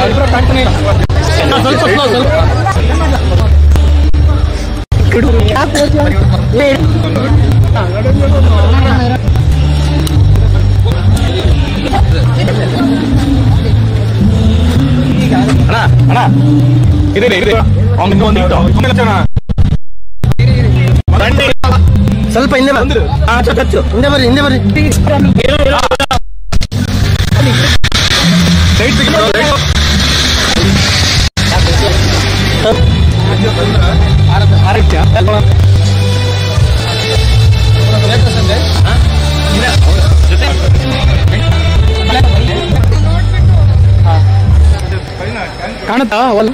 ಸ್ವಲ್ಪ slow, ಸ್ವಲ್ಪ ಅಣ್ಣ ಅಣ್ಣ ಇದೆ ಇದೆ ಅವ್ನಿಗೆ ಒಂದು ಇಟ್ಟು ಸುಮ್ಮನೆ ಹಚ್ಚೋಣ. ದಂಡಿ. ಸ್ವಲ್ಪ ಹಿಂದೆ ಬಾ ಬಂದ್ರು. ಹಾ, ಚು, ಚು, ಚು. ಹಿಂದೆ ಬರ್ರಿ ಹಿಂದೆ ಬರ್ರಿ ಲೈಟ್ ತೆಗಿ bro, ಲೈಟ್. ಕಾಣುತ್ತಾ ಹೊಲ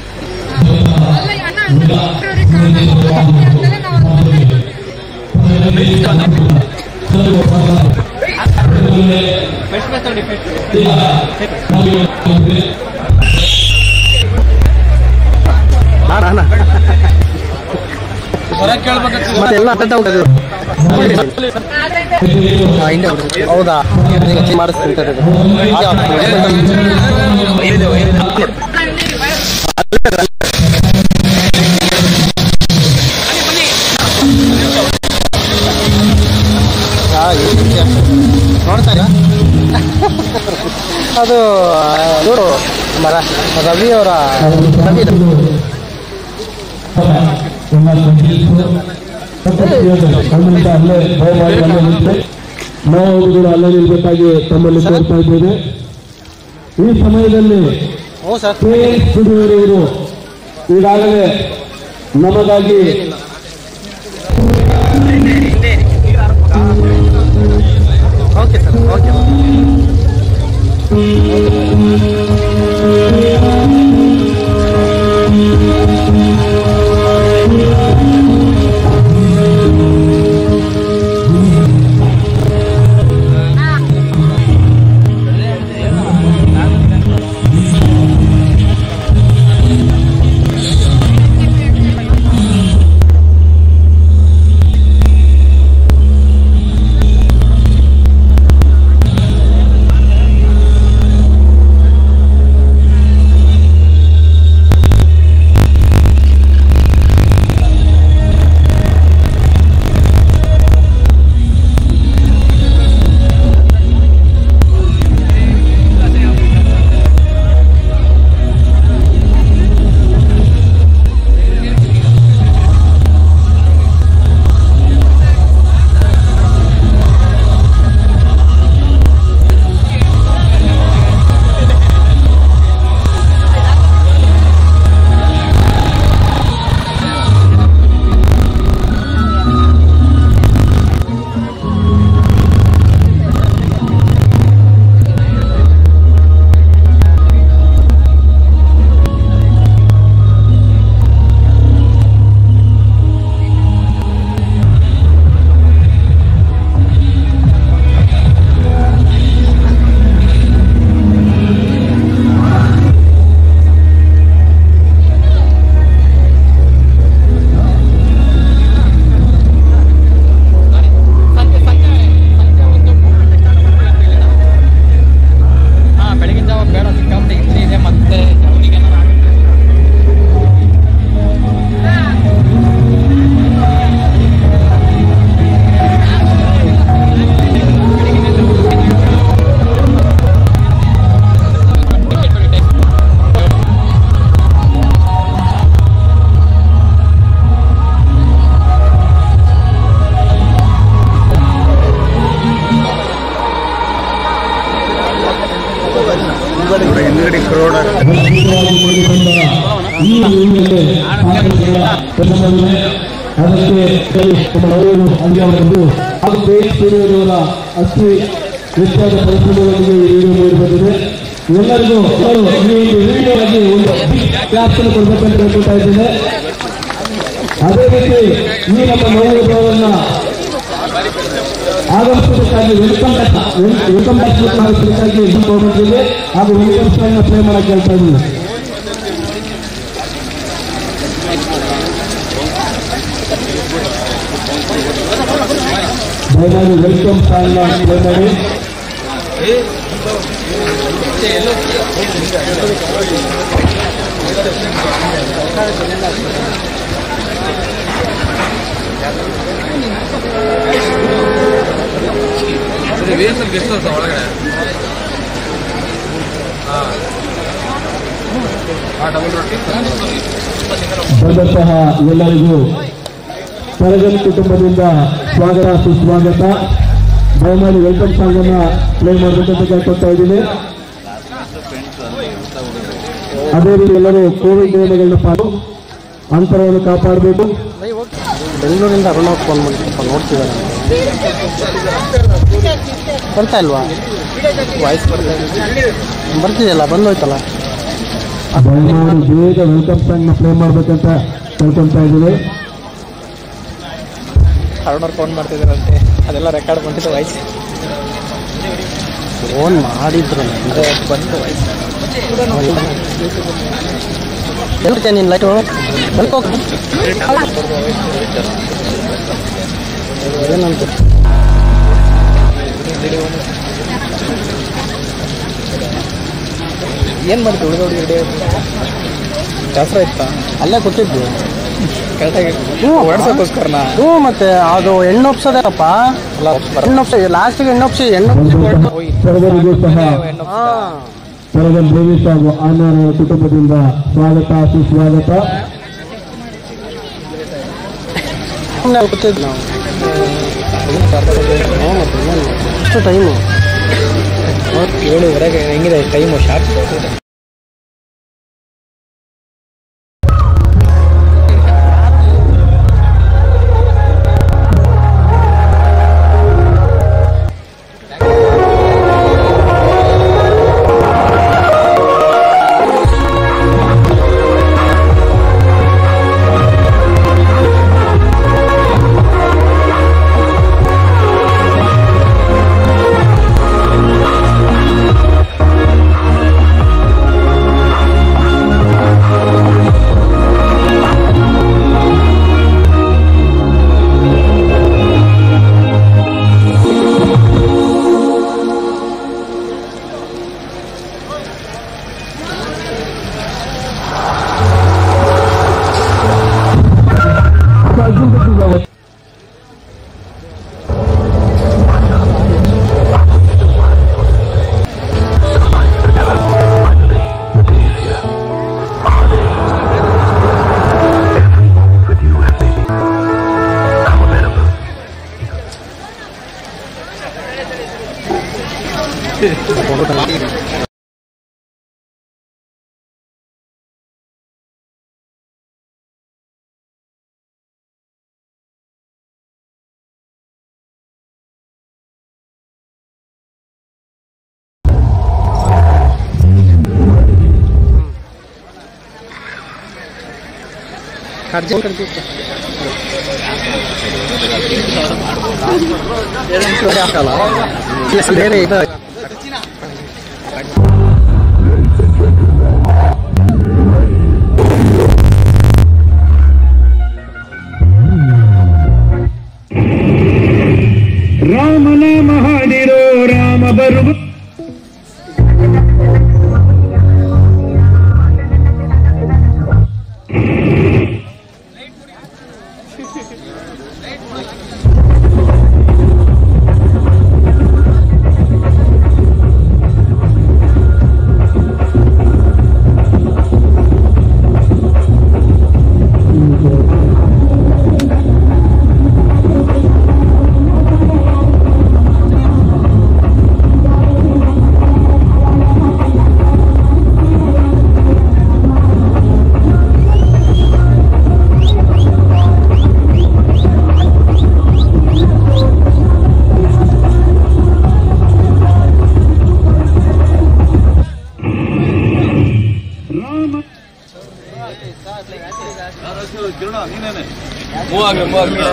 ಅಣ್ಣ, ಅಣ್ಣ. ಮತ್ತೆ ಎಲ್ಲ ಅಟ್ಟ ಹೋಗೋದು ಹಾ, ಹಿಂದೆ ಬಿಡು. ಹೌದಾ ಈಗ ಚೇಂಜ್ ಮಾಡಿಸ್ತೀನಿ ತಡಿ. ಈಗ ಹಾ, ಇದೆ. ನೋಡ್ತಾ ಇದ್ದೀರಾ? ಅದು ನೋಡು ಮರ ರವಿ ಅವರ ರವಿ ಇದು. ಖಂಡಿತ ಅಲ್ಲೇ ಭಯವಾಗಿ ಅಲ್ಲೇ ನಿಂತು ನಾವು ಕೂಡ ಅಲ್ಲೇ ನಿಲ್ಬೇಕಾಗಿ ತಮ್ಮಲ್ಲಿ ಕೋರ್ತಾ ಇದ್ದೇವೆ ಈ ಸಮಯದಲ್ಲಿ ಹ್ಞೂ ಸರ್ ಕೆ ಎಸ್ ಸುಧೀರವರು ಈಗಾಗಲೇ ನಮಗಾಗಿ ಓಕೆ ಸರ್ ಓಕೆ ಹಾ ಬೆಳಗಿನ ಜಾವ ಬೇಡ ಸಿಕ್ಕಾಪಟ್ಟೆ ಇಡ್ಲಿ ಇದೆ ಮತ್ತೆ ಅವನಿಗೆ ಹಿಂದ್ಗಡೆ ಕ್ರೋಡ ಈ ಊರಿನಲ್ಲಿ ಕಾರ್ಯಕ್ರಮಗಳ ಪ್ರಥಮದಲ್ಲಿ ಅದಕ್ಕೆ ನಮ್ಮ ಅವರು ಹಂಗೆ ಅವರದ್ದು ಹಾಗೂ ಬೇಸ್ ಸೂರ್ಯವರ ಅತಿ ಹೆಚ್ಚಾದ ಪರಿಶ್ರಮದೊಂದಿಗೆ ಈ ವಿಡಿಯೋ ಮೂಡಿ ಬಂದಿದೆ ಎಲ್ಲರಿಗೂ ಅವರು ಈ ಒಂದು ವಿಡಿಯೋಗಾಗಿ ಒಂದು ಕ್ಲಾಸ್ ಅನ್ನು ಕೊಡಬೇಕಂತ ಕೇಳ್ಕೊತಾ ಇದ್ದೇನೆ ಅದೇ ರೀತಿ ಈ ನಮ್ಮ ಮೌಲ್ಯಗಳನ್ನ ಆಗಮಿಸಬೇಕಾಗಿ ವೆಲ್ಕಮ್ ವೆಲ್ಕಮ್ ಬ್ಯಾಕ್ ಮಾಡಬೇಕಾಗಿ ಗೌರ್ಮೆಂಟ್ಗೆ ಹಾಗೂ ವೆಲ್ಕಮ್ ಸಾಂಗ್ ಪ್ಲೇ ಮಾಡಕ್ಕೆ ಹೇಳ್ತಾ ಇದ್ದೀನಿ ದಯಮಾಡಿ ವೆಲ್ಕಮ್ ಸಾಂಗ್ ಪ್ಲೇ ಮಾಡಿ ವೇಸಲ್ ಗೆಸ್ಟ್ ಹೌಸ್ ಒಳಗಡೆ ಆ ಡಬಲ್ ರೊಟ್ಟಿ ಬಂದಂತಹ ಎಲ್ಲರಿಗೂ ಪರಗನ್ ಕುಟುಂಬದಿಂದ ಸ್ವಾಗತ ಸುಸ್ವಾಗತ ದಯಮಾಡಿ ವೆಲ್ಕಮ್ ಸಾಂಗ್ ಅನ್ನ ಪ್ಲೇ ಮಾಡಬೇಕಂತ ಕೇಳ್ಕೊಳ್ತಾ ಇದ್ದೀನಿ ಅದೇ ರೀತಿ ಎಲ್ಲರೂ ಕೋವಿಡ್ ನಿಯಮಗಳನ್ನ ಪಾಲು ಅಂತರವನ್ನು ಕಾಪಾಡಬೇಕು ಬೆಂಗಳೂರಿಂದ ಅರುಣ ಫೋನ್ ಮಾಡಿ ಸ್ವಲ್ಪ ನೋಡ್ತಿದ್ದಾರೆ ಬರ್ತಾ ಇಲ್ವಾ ವಾಯ್ಸ್ ಬರ್ತಾ ಬರ್ತಿದೆಯಲ್ಲ ಬಂದೋಯ್ತಲ್ಲ ದಯಮಾಡಿ ಬೇಗ ವೆಲ್ಕಮ್ ಸಾಂಗ್ ನ ಪ್ಲೇ ಮಾಡ್ಬೇಕಂತ ಕೇಳ್ಕೊಳ್ತಾ ಇದ್ದೀವಿ ಅರುಣವ್ರು ಫೋನ್ ಮಾಡ್ತಿದ್ದಾರಂತೆ ಅದೆಲ್ಲ ರೆಕಾರ್ಡ್ ಬಂದಿತ್ತು ವಾಯ್ಸ್ ಫೋನ್ ಮಾಡಿದ್ರು ಅಂದರೆ ಬಂತು ವಾಯ್ಸ್ ಎಲ್ಲಿರ್ತೀಯ ನೀನು ಲೈಟ್ ಬಲ್ಕ್ ಹೋಗ ಏನಂತ ಏನು ಮಾಡ್ತೀವಿ ಹುಡುಗ ಹುಡುಗಿ ರೆಡಿ ಜಾಸ್ತಿ ಆಯ್ತಾ ಅಲ್ಲೇ ಕೂತಿದ್ವಿ ಹ್ಞೂ ಓಡಿಸೋಕ್ಕೋಸ್ಕರನ ಹ್ಞೂ ಮತ್ತೆ ಅದು ಹೆಣ್ಣು ಒಪ್ಸೋದೇನಪ್ಪ ಹೆಣ್ಣು ಒಪ್ಸ ಲಾಸ್ಟಿಗೆ ಹೆಣ್ಣು ಒಪ್ಸಿ ಹೆಣ್ಣು ಬಂದಂತಹ ಸರ್ವರಿಗೂ ಸಹ ಹಾಂ ಪರಗನ್ ದೇವೇಶ್ ಹಾಗೂ ಆನಂದ ಕುಟುಂಬದಿಂದ ಸ್ವಾಗತ ಸುಸ್ವಾಗತ ಸುಮ್ಮನೆ ಕೂತಿದ್ವಿ ನಾವು ಹ್ಞೂ ಮತ್ತೆ ಇನ್ನೇನು ಎಷ್ಟು ಟೈಮು ಏಳುವರೆಗೆ ಹೆಂಗಿದೆ ಟೈಮು ಶಾರ್ಪ್ ಅರ್ಜೆಂಟ್ ಅರ್ಜೆಂಟ್ ಹಾಕಲ್ಲ ಬೇರೆ ಇದು ರಾಮನ ಮಹಾದಿರೋ ರಾಮ ಬರುವ ಮೂವ್ ಆಗ್ಲಿ ಮೂವ್ ಆಗ್ಲಿ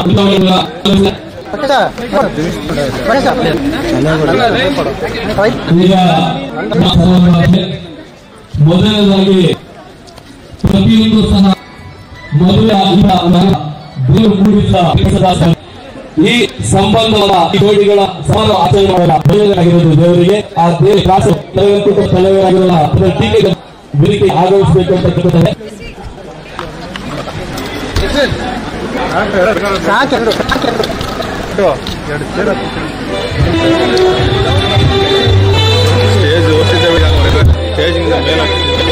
ಚುನಾವಣೆಗಳ ಈಗ ಸಮಾರಂಭಕ್ಕೆ ಮೊದಲನೇದಾಗಿ ಪ್ರತಿಯೊಂದು ಸಹ ಮದುವೆ ಆಗಿದ ಮಗ ದೇವರು ಕೂಡಿಸಿದ ಕೆಲಸದ ಈ ಸಂಬಂಧದ ಜೋಡಿಗಳ ಸಮಾನ ಆಚರಣೆ ಮಾಡಲ್ಲ ಒಳ್ಳೆಯದಾಗಿರೋದು ದೇವರಿಗೆ ಆ ದೇವ ಕ್ಲಾಸ್ ತಲೆಗಂಟು ತಲೆವರಾಗಿರಲ್ಲ ಅದರ ಟೀಕೆಗೆ ವೇದಿಕೆ ಆಗಮಿಸಬೇಕು ಅಂತ ಕೇಳ್ತಾರೆ ಸ್ಟೇಜ್ ಓದ್ತಿದ್ದೇವೆ ಸ್ಟೇಜಿಂದ ಮೇಲೆ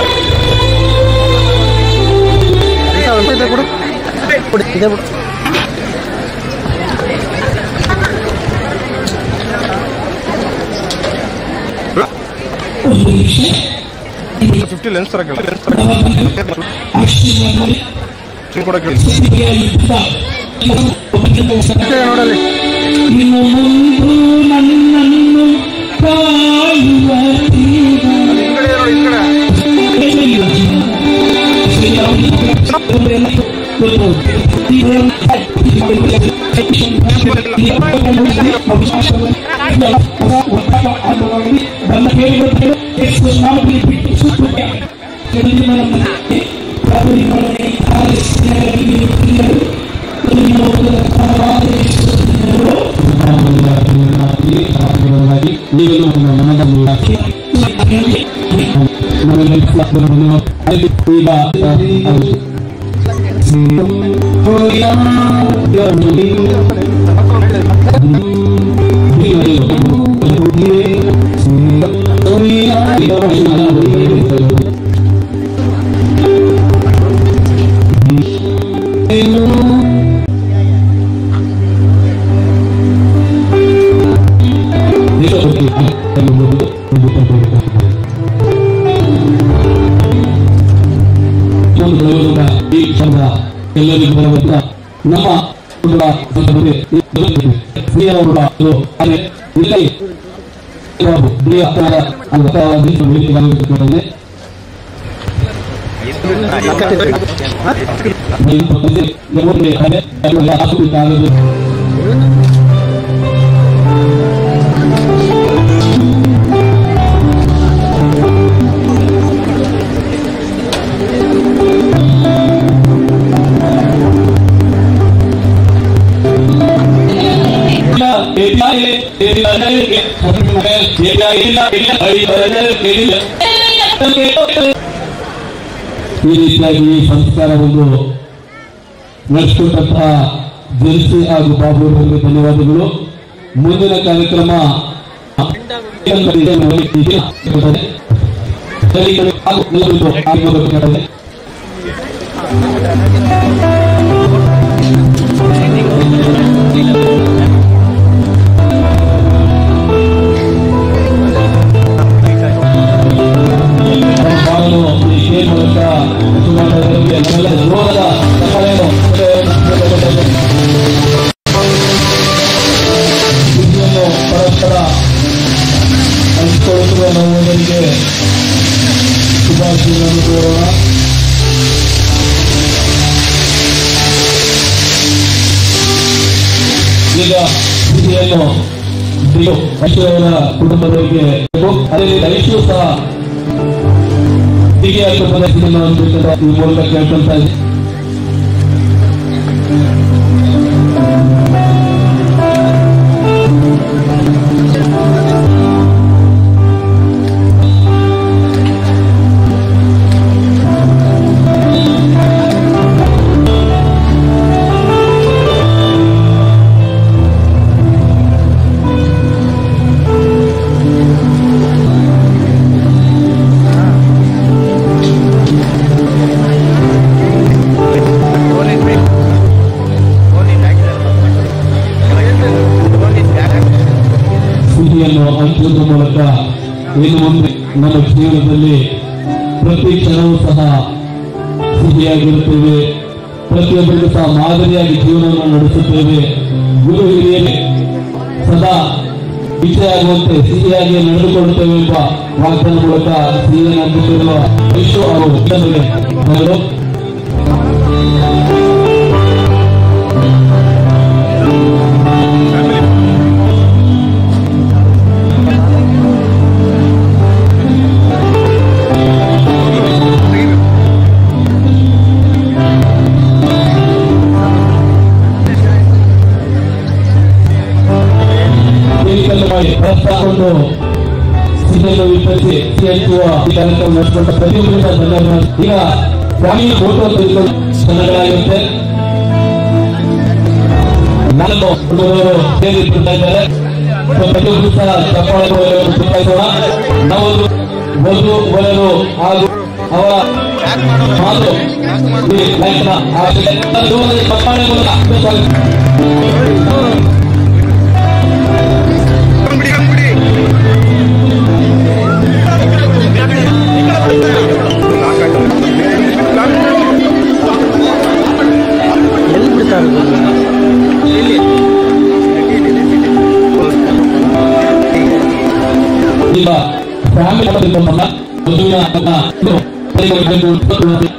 ಇದೆ ಬಿಡು ಫಿಫ್ಟಿ ಲೆನ್ಸ್ ತರ ಕೇಳಿ ಲೆನ್ಸ್ ತರ ಕೂಡ ಕೇಳಿ ನೋಡಲ್ಲಿ ಇನ್ನು ಮುಂದು ನನ್ನನ್ನು ಕಾಯುವ ಒಂದು ಪ್ರಯೋಗದ ಈ ಶಬ್ದ ಎಲ್ಲರಿಗೂ ಬರುವಂತ ನಮ್ಮ ಕುಟುಂಬ ಸಂದರ್ಭದಲ್ಲಿ ಈ ಜಗತ್ತಿಗೆ ಸ್ತ್ರೀಯರೊಬ್ಬ ಇದು ಆದರೆ ಇಲ್ಲಿ ಕೆಲವು ಸ್ತ್ರೀಯ ಅಪರಾಧ ಹಾಗೂ ಅಪರಾಧಿ ವೇದಿಕೆ ಬರಬೇಕಿರುತ್ತದೆ. ಈ ಪಕ್ಕದಲ್ಲಿ ಯಾವುದೇ ಕಡೆ ಕೆಲವು ಆಸಕ್ತಿ ಕಾಲದ ಈ ರೀತಿಯಾಗಿ ಈ ಸಂಸ್ಕಾರವನ್ನು ನಡೆಸಿಕೊಟ್ಟಂತಹ ಜೆನ್ಸಿ ಹಾಗೂ ಬಾಬು ಅವರಿಗೆ ಧನ್ಯವಾದಗಳು ಮುಂದಿನ ಕಾರ್ಯಕ್ರಮ ಆಗಬೇಕಾಗಿದೆ ಮಾಡಲು ಈ ಸ್ಟೇಜ್ ಮೂಲಕ ಚುನಾವಣೆಗಳಿಗೆ ನಮ್ಮೆಲ್ಲ ಜೋರದ ಸಹಾಯವನ್ನು ಸುದ್ದಿಯನ್ನು ಪರಸ್ಪರ ಹಂಚಿಕೊಳ್ಳುತ್ತಿರುವ ನಮ್ಮವರಿಗೆ ಶುಭಾಶಯಗಳನ್ನು ಕೋರೋಣ ಈಗ ಸುದ್ದಿಯನ್ನು ಡಿಒ ಐಶ್ವರ್ಯವರ ಕುಟುಂಬದವರಿಗೆ ಅದೇ ರೀತಿ ಐಶ್ವರ್ಯ ಸಹ ಹೀಗೆ ಕುಟುಂಬದ ಸಿನಿಮಾವನ್ನು ಈ ಮೂಲಕ ಕೇಳ್ಕೊಳ್ತಾ ಇದ್ದೀನಿ ಸಿಹಿಯನ್ನು ಹಂಚುವುದರ ಮೂಲಕ ಇನ್ನು ಮುಂದೆ ನಮ್ಮ ಜೀವನದಲ್ಲಿ ಪ್ರತಿ ಕ್ಷಣವೂ ಸಹ ಸಿಹಿಯಾಗಿರುತ್ತೇವೆ ಪ್ರತಿಯೊಬ್ಬರಿಗೂ ಸಹ ಮಾದರಿಯಾಗಿ ಜೀವನವನ್ನು ನಡೆಸುತ್ತೇವೆ ಗುರು ಹಿರಿಯರೇ ಸದಾ ಇಚ್ಛೆ ಆಗುವಂತೆ ಸಿಹಿಯಾಗಿ ನಡೆದುಕೊಳ್ಳುತ್ತೇವೆ ಎಂಬ ವಾಗ್ದಾನ ಮೂಲಕ ಸಿಹಿಯನ್ನು ಹಂಚುತ್ತಿರುವ ವಿಶ್ವ ಹಾಗೂ ಜನರಿಗೆ ಧನ್ಯವಾದಗಳು. ಕಾರ್ಯಕ್ರಮವಾಗಿ ಪ್ರಸ್ತಾಪವನ್ನು ಸಿದ್ದನ್ನು ವಿತರಿಸಿ ಸಿಎಚ್ಒ ಈ ಕಾರ್ಯಕ್ರಮ ನಡೆಸಿಕೊಂಡ ಪ್ರತಿಯೊಬ್ಬರಿಗೂ ಸಹ ಧನ್ಯವಾದ ಈಗ ಫ್ಯಾಮಿಲಿ ಫೋಟೋ ತೆಗೆದುಕೊಂಡು ಚೆನ್ನಾಗಿರುತ್ತೆ ನಾನು ಹುಡುಗರು ಸೇರಿಬಿಡ್ತಾ ಇದ್ದಾರೆ ಸೊ ಪ್ರತಿಯೊಬ್ಬರು ಸಹ ಚಪ್ಪಾಳೆ ಚುಟ್ಟಾಯಿಸೋಣ ನಾವು ಒಂದು ವರರು ಹಾಗೂ ಅವರ ಮಾತು ಈ ಲೈಫ್ನ ಆಗಿದೆ. ಅದು ಒಂದು ಚಪ್ಪಾಳೆ ಮೂಲಕ ಎಲ್ಲಿ ಬಿಡ್ತಾರೆ ಈಗ ಫ್ಯಾಮಿಲಿ ಬಂದ ಮದುವಿನ ಅನ್ನ ಇದು ಕೈಗೊಳ್ಳಬೇಕು ಅಂತ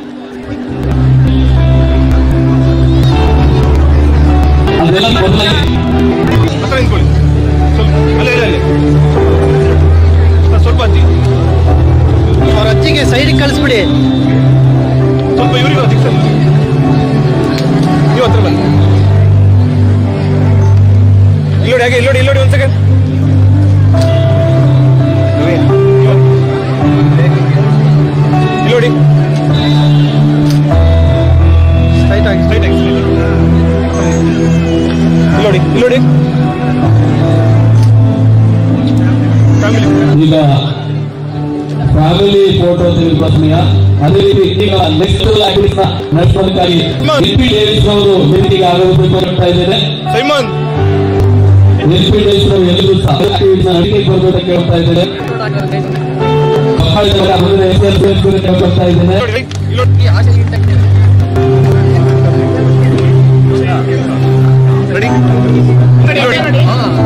ಅದೆಲ್ಲ ಮೊದಲೇ ಹತ್ರ ನಿಂತ್ಕೊಳ್ಳಿ ಸ್ವಲ್ಪ ಅಲ್ಲೇ ಅಲ್ಲೇ ಅಲ್ಲೇ ಸ್ವಲ್ಪ ಹತ್ತಿ ಅವ್ರ ಅಜ್ಜಿಗೆ ಸೈಡಿಗೆ ಕಳಿಸ್ಬಿಡಿ ಸ್ವಲ್ಪ ಇವರಿಗೆ ಹತ್ತಿ ಸರ್ ನೀವು ಹತ್ರ ಬನ್ನಿ ಇಲ್ಲೋಡಿ ಹಾಗೆ ಇಲ್ಲೋಡಿ ಇಲ್ಲೋಡಿ ಒಂದು ಸೆಕೆಂಡ್ ಇಲ್ಲೋಡಿ ಸ್ಟ್ರೈಟ್ ಆಗಿ ಸ್ಟ್ರೈಟ್ ಆಗಿ ಇಲ್ಲೋಡಿ ಇಲ್ಲೋಡಿ ಫ್ಯಾಮಿಲಿ ಈಗ ಫ್ಯಾಮಿಲಿ ಫೋಟೋ ತೆಗೆದುಕೊಳ್ಳುವ ಸಮಯ ಅದೇ ರೀತಿ ಈಗ ನೆಕ್ಸ್ಟ್ ಆಕ್ಟಿವಿಟೀಸ್ ನಡೆಸೋದಕ್ಕಾಗಿ ಎಸ್ ಪಿ ಡೇವಿಸ್ ಅವರು ವೇದಿಕೆಗೆ ಆಗಬೇಕು ಅಂತ ಇದ್ದೇನೆ ಸೈಮನ್ ಎಸ್ ಪಿ ಡೇವಿಸ್ ಅವರು ಎಲ್ಲರೂ ಸಹ ಆಕ್ಟಿವಿಟೀಸ್ ಅಡಿಗೆ ಬರಬೇಕು ಕೇಳ್ತಾ ಇದ್ದೇನೆ ಮಕ್ಕಳಿದ್ದಾರೆ ಅದನ್ನ ಎಸ್ ಎಲ್ ಸಿ ಕೇಳ್ಕೊಳ್ತಾ ಇದ್ದೇನೆ ಇಲ್ಲೋಡಿ ಇಲ್ಲೋಡಿ ರೆಡಿ ರೆಡಿ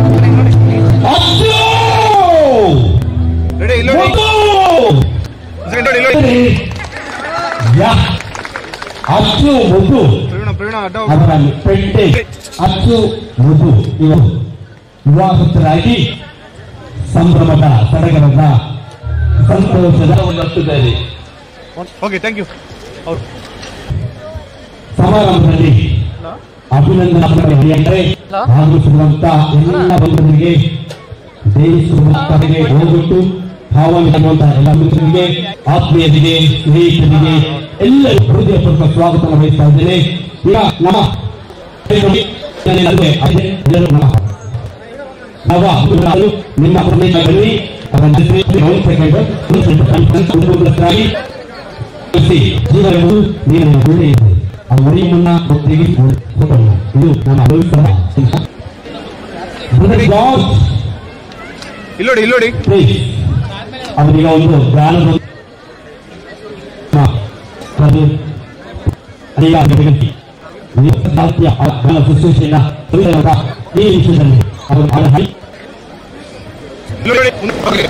ರೆಡಿ ಇಲ್ಲೋಡಿ ಸೆಕೆಂಡ್ ನೋಡಿ ಇಲ್ಲೋಡಿ ಯಾ ಅಚ್ಚು ಒಂದು ಪ್ರವೀಣ ಪ್ರವೀಣ ಅಡ್ಡ ಹೋಗು. ಅವರ ಪೆಂಟೆ ಅಚ್ಚು ಮಧು ಇವರು ವಿವಾಹಿತರಾಗಿ ಸಂಭ್ರಮದ ಸಡಗರದ ಸಂತೋಷದ ನಡೆಸಿದ್ದಾರೆ ಓಕೆ ಥ್ಯಾಂಕ್ ಯು ಅವ್ರು ಸಮಾರಂಭದಲ್ಲಿ ಅಭಿನಂದನೆ ಅಂದರೆ ಆಗಮಿಸಿರುವಂತ ಎಲ್ಲ ಬಂಧುಗಳಿಗೆ ದೇವಿಸುವಂತರಿಗೆ ಹೋಗ್ಬಿಟ್ಟು ಭಾವನೆಗೊಳ್ಳುವಂತಹ ಎಲ್ಲ ಮಿತ್ರರಿಗೆ ಆತ್ಮೀಯರಿಗೆ ಸ್ನೇಹಿತರಿಗೆ ಎಲ್ಲರೂ ಹೃದಯಪೂರ್ವಕ ಸ್ವಾಗತ ವಹಿಸ್ತಾ ಇದ್ದೇನೆ ಈಗ ನಮ್ಮ ನಡುವೆ ಅದೇ ಎಲ್ಲರೂ ನಮ್ಮ ನವ ಹುಡುಗರು ನಿಮ್ಮ ಪ್ರದೇಶದಲ್ಲಿ ಅವರ ಹೆಸರು ಒಂದು ಸೆಕೆಂಡ್ ಒಂದು ಸೆಕೆಂಡ್ ಕುಟುಂಬಸ್ಥರಾಗಿ ಕಲಿಸಿ ಜೀವನವು ನೀರಿನ ಗುಳ್ಳೆ ಇದೆ ಆ ಮರಿ ಮುನ್ನ ಹೊತ್ತಿಗೆ ಫೋಟೋ ಇದು ನಮ್ಮ ಅನುಭವಿಸಿದ Brother George, ಇಲ್ಲೋಡಿ ಇಲ್ಲೋಡಿ please. ಅವರಿಗೆ ಒಂದು ಜ್ಞಾನದ ಹಾ, ಅದು ಅಡಿಗ ಜಗತ್ತಿ ನೀವು ಸಾಧ್ಯ ಆ ಜ್ಞಾನ ಶುಶ್ರೂಷೆಯನ್ನ ತಿಳಿದಾಗ ಈ ವಿಷಯದಲ್ಲಿ ಅವರು ಬಹಳ ಹೈ ಇಲ್ಲೋಡಿ ಓಕೆ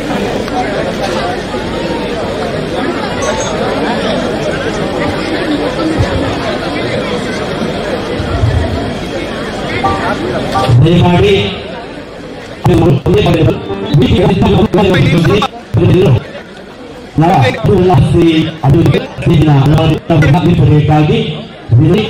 ದಯಮಾಡಿ ನೀವು ಒಂದೇ ಮಾಡಿದ್ರು. ವೀಕ್ಷಕ ಅದನ್ನೆಲ್ಲರೂ ನರ ಉಲ್ಲಾಸಿ ಅಭಿವೃದ್ಧಿ ಇದನ್ನ ಅಭಿವೃದ್ಧಿಗಾಗಿ ವಿನಯ್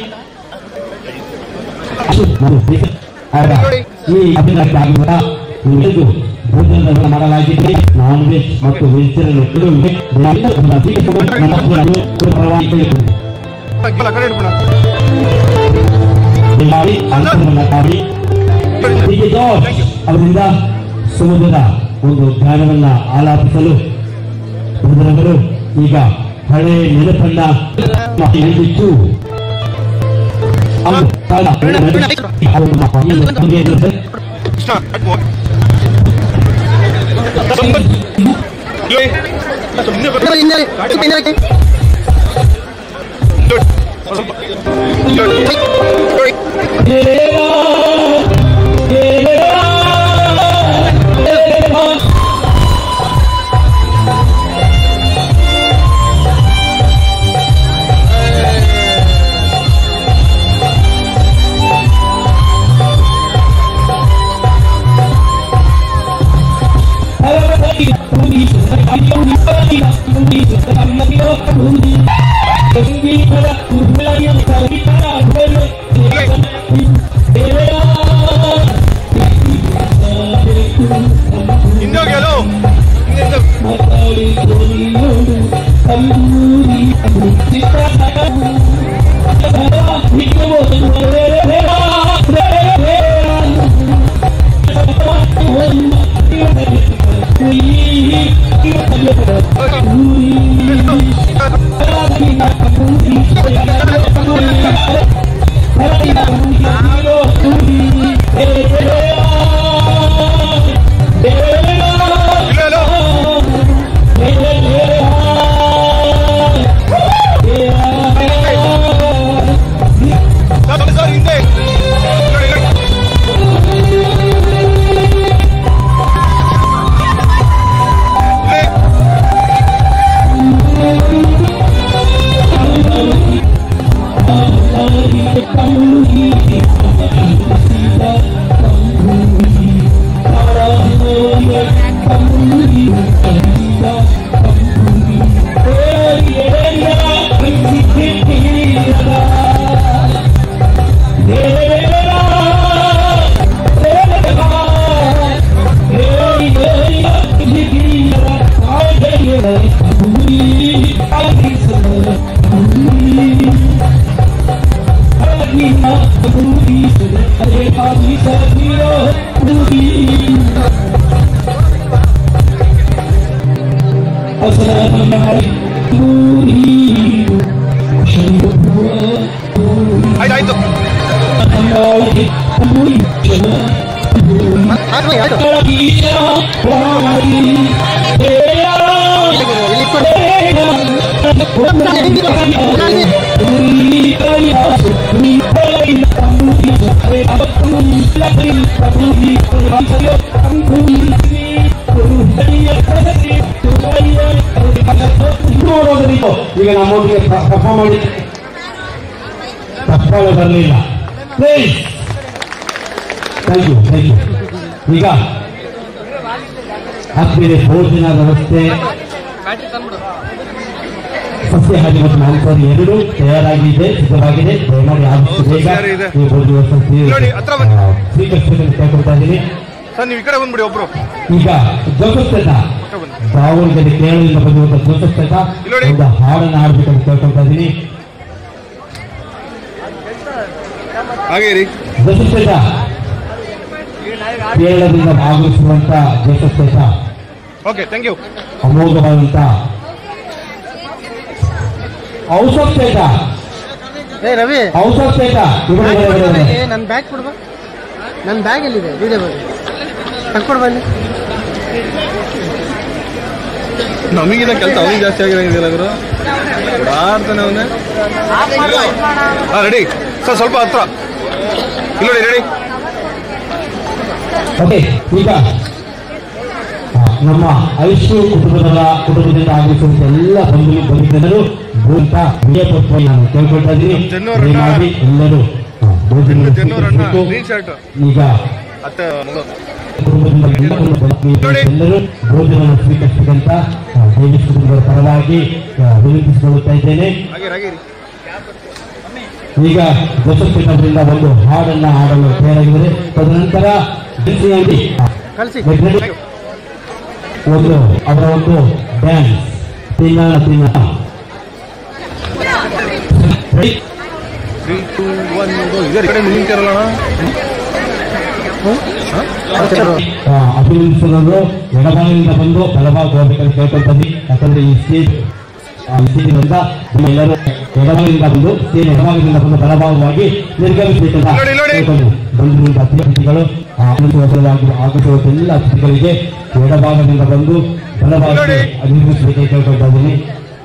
ಅದು ನಾವು ಬೇಕ- ಅವರ ಈ ಅಭಿವೃದ್ಧಿ ಆಗಿರುವ ಎಲ್ಲರಿಗೂ ಭೋಜನವನ್ನು ಮಾಡಲಾಗಿದೆ ನಾನ್ ವೆಜ್ ಮತ್ತು ವೆಜಿಟೇರಿಯನ್ ಇದು ಇದೆ. ಎಲ್ಲರೂ ನಮ್ಮ ಸ್ವೀಕರಿಸಿಕೊಂಡು ನಮ್ಮ ಹಕ್ಕುಗಳನ್ನು ಪರವಾಗಿ ಕೇಳಿಕೊಳ್ಳಿ. ಇಲ್ಲ ಕಡೆ ಇಟ್ಬಿಡ ದಯಮಾಡಿ ಅಂತರವನ್ನು ಕಾಡಿ ಹೀಗೆ ಜಾರ್ಜ್ ಅವರಿಂದ ಸಮುದ್ರದ ಒಂದು ಜ್ಞಾನವನ್ನ ಆಲಾಪಿಸಲು ಬುದ್ಧರವರು ಈಗ ಹಳೆ ನೆನಪನ್ನ ಹಿಡಿದಿಟ್ಟು ಅವರು ಕಾಲ ಅವರು ನಮ್ಮ ಈ ನಮಗೆ ಇರುತ್ತೆ. ಕೃಷ್ಣ ಅಡ್ಡ ಹೋಗಿ ಇಲ್ಲೋಡಿ ಸುಮ್ಮನೆ ಬರ್ತಾರೆ ಹಿಂದೆ ಸ್ವಲ್ಪ ಹಿಂದೆ ಹಾಕಿ. ಇಲ್ಲೋಡಿ ಸ್ವಲ್ಪ ಇಲ್ಲೋಡಿ ಇಲ್ಲೋಡಿ Thank ಆಯ್ತು ನೋಡೋದ್ರಿತ್ತು ಈಗ ನಮ್ಮೊಟ್ಟಿಗೆ ಪರ್ಫಾರ್ಮ್ ಮಾಡಿ ತಪ್ಪಾಗ ಬರಲಿಲ್ಲ please thank you thank you ಈಗ ಹತ್ತಿರ ಭೋಜನ ವ್ಯವಸ್ಥೆ ಸಸ್ಯಾಹಾರಿ ಮತ್ತು ಮಾಂಸಾಹಾರಿ ಎರಡೂ ತಯಾರಾಗಿದೆ ಸಿದ್ಧವಾಗಿದೆ ದಯಮಾಡಿ ಆದಷ್ಟು ಬೇಗ ಸಸ್ಯಾಹಾರಿ ಇದೆ. ಈ ಭೋಜನ ವ್ಯವಸ್ಥೆ ನೋಡಿ, ಹತ್ರ ಬನ್ನಿ. ಆ, ಸ್ವೀಕರಿಸಬೇಕಂತ ಕೇಳ್ಕೊಳ್ತಾ ಇದ್ದೀನಿ ಸರ್ ನೀವು ಈ ಕಡೆ ಬಂದ್ಬಿಡಿ ಒಬ್ರು ಈಗ ಜೋಸಫ್ ಸೇಟ ಪಕ್ಕ ಬನ್ನಿ ದಾವಣಗೆರೆ ಕೇರಳದಿಂದ ಬಂದಿರುವಂತ ಜೋಸಫ್ ಸೇಟ ಇಲ್ಲಿ ನೋಡಿ. ಒಂದು ಹಾಡನ್ನು ಹಾಡ್ಬೇಕಂತ ಕೇಳ್ಕೊಳ್ತಾ ಇದ್ದೀನಿ ಹಾಗೆ ರೀ ಜೋಸಫ್ ಸೇಟ ಕೇರಳದಿಂದ ಆಗಮಿಸುವಂತ Joseph Sait okay thank you ಅಮೋಘವಾದಂತ ಔಷಧ ಸೇಟ ಏ ರವಿ ಔಷಧ ಸೇಟ ಇವರೇ ಇವರೇ ಇವರೇ ಇವರೇ. ನನ್ನ ಬ್ಯಾಗ್ ಕೊಡ್ಬಾ ನನ್ನ ಬ್ಯಾಗ್ ಎಲ್ಲಿದೆ ವಿಡಿಯೋ ಬಗ್ಗೆ ತಕ್ಕೊಡ್ ಬನ್ನಿ ನಮಗಿನ ಕೆಲಸ ಅವನಿಗೆ ಜಾಸ್ತಿ ಆಗಿರಂಗಿಲ್ಲ ಗುರು ಓಡಾಡ್ತಾನೆ ಅವನೇ ಹಾ ರೆಡಿ ಸರ್ ಸ್ವಲ್ಪ ಹತ್ರ ಇಲ್ಲಿ ನೋಡಿ ರೆಡಿ ಓಕೆ ಈಗ ಆ, ನಮ್ಮ ಐಶ್ವ ಕುಟುಂಬದ ಕುಟುಂಬದಿಂದ ಆಗಮಿಸುವಂತ ಎಲ್ಲ ಬಂಧು ಬಂಧಿತರು ಭೂತ ವಿಜಯಪುರ ನಾನು ಕೇಳ್ಕೊಳ್ತಾ ಇದ್ದೀನಿ ಜನ್ನೂರಣ್ಣ. ದಯಮಾಡಿ ಎಲ್ಲರೂ ಆ, ಭೋಜನ ಜನ್ನೂರ್ ಅಣ್ಣ ಸ್ವೀಕರಿಸಬೇಕು. ಗ್ರೀನ್ ಶರ್ಟ್ ಈಗ ಅತ್ತ ಮಗ ಕುಟುಂಬದಿಂದ ಎಲ್ಲರೂ ಬಂದು ಎಲ್ಲರೂ ಭೋಜನ ಸ್ವೀಕರಿಸಬೇಕಂತ ಆ, ದೇವಿ ಕುಟುಂಬದ ಪರವಾಗಿ ಆ, ವಿನಂತಿಸಿಕೊಳ್ಳುತ್ತಾ ಇದ್ದೇನೆ ಹಾಗೆ ಹಾಗೆ ರೀ ಈಗ ಜೋಸಫಿನವರಿಂದ ಒಂದು ಹಾಡನ್ನ ಹಾಡಲು ತಯಾರಾಗಿದ್ದಾರೆ ತದನಂತರ ಬಿಸಿಯಾಗಿ ಕಳಿಸಿ ಒಂದು ಅವರ ಒಂದು ಡ್ಯಾನ್ಸ್ ತಿನ್ನ ತಿನ್ನ ತ್ರೀ ಟೂ ಒನ್ ಈ ಕಡೆ ನಿಂತಿರಲ್ಲ ಆ, ಅಭಿನಂದಿಸಲು ಎಡಭಾಗದಿಂದ ಬಂದು ಬಲಭಾಗ ಹೋಗ್ಬೇಕಂತ ಕೇಳ್ಕೊಳ್ತೀನಿ ಯಾಕಂದ್ರೆ ಈ ಸ್ಟೇಜ್ ಆ, ಈ ಸ್ಟೇಜಿನಿಂದ ಎಲ್ಲರೂ ಎಡಭಾಗದಿಂದ ಬಂದು ಸ್ಟೇಜ್ ಎಡಭಾಗದಿಂದ ಬಂದು ಬಲಭಾಗವಾಗಿ ನಿರ್ಗಮಿಸಬೇಕಂತ ನೋಡಿ, ನೋಡಿ. ಕೇಳ್ಕೊಂಡು ಬಂದಿರುವಂತ ಅತಿಥಿಗಳು ಆಗಮಿಸುವ ಆಗಮಿಸುವ ಎಲ್ಲ ಅತಿಥಿಗಳಿಗೆ ಎಡಭಾಗದಿಂದ ಬಂದು ಬಲಭಾಗಕ್ಕೆ ನೋಡಿ. ನಿರ್ಮಿಸಬೇಕೆ ಕೇಳ್ಕೊಳ್ತಾ ಇದ್ದೀನಿ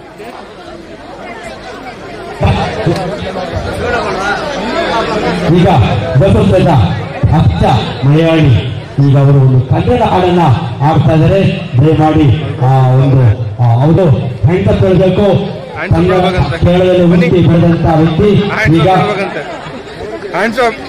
ಈಗ ಬಸವರಾಜ ಅಚ್ಚ ಮಲಯಾಳಿ ಈಗ ಅವರು ಒಂದು ಕನ್ನಡ ಹಾಡನ್ನ ಆಡ್ತಾ ಇದ್ದಾರೆ ದಯಮಾಡಿ ಆ ಒಂದು ಆ, ಅವರು ಹ್ಯಾಂಡ್ಸಪ್ ಹೇಳಬೇಕು Hands up ಕನ್ನಡ ಹೇಳ್ಬೇಕಂತೆ. ಕೇರಳದಲ್ಲಿ ಬನ್ನಿ. ಹುಟ್ಟಿ ಬೆಳೆದಂತ ವ್ಯಕ್ತಿ ಹ್ಯಾಂಡ್ಸ್ ಈಗ ಮಾಡ್ಬೇಕಂತೆ ಹ್ಯಾಂಡ್ಸ್ ಅಪ್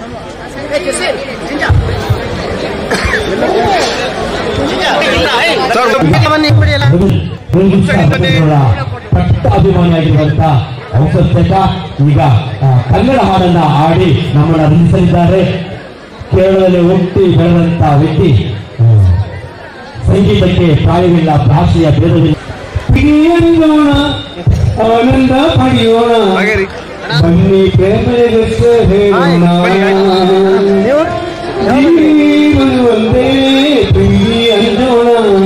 ಸರ್ ಬನ್ನಿ ಇಕ್ಬಿಡಿ ಎಲ್ಲ ಅವರ ಪಟ್ಟ ಅಭಿಮಾನಿಯಾಗಿರುವಂತ ಔಷಧ ಸೇಟ ಈಗ ಆ, ಕನ್ನಡ ಹಾಡನ್ನ ಹಾಡಿ ನಮ್ಮನ್ನ ರಂಜಿಸಲಿದ್ದಾರೆ ಕೇರಳದಲ್ಲಿ ಹುಟ್ಟಿ ಬೆಳೆದಂತ ವ್ಯಕ್ತಿ ಆ, ಸಂಗೀತಕ್ಕೆ ಪ್ರಾಯವಿಲ್ಲ ಭಾಷೆಯ ಭೇದವಿಲ್ಲ ಪ್ರಿಯರಿಗೋಣ, ಆನಂದ ಪಡೆಯೋಣ ಹಾಗೆ ರೀ ಬನ್ನಿ ಪ್ರೇಮಕ್ಕೆ ಹೇಳೋಣ ನೀವು ಜೀವನ ಒಂದೇ ಪ್ರೀತಿ ಅನ್ನೋಣ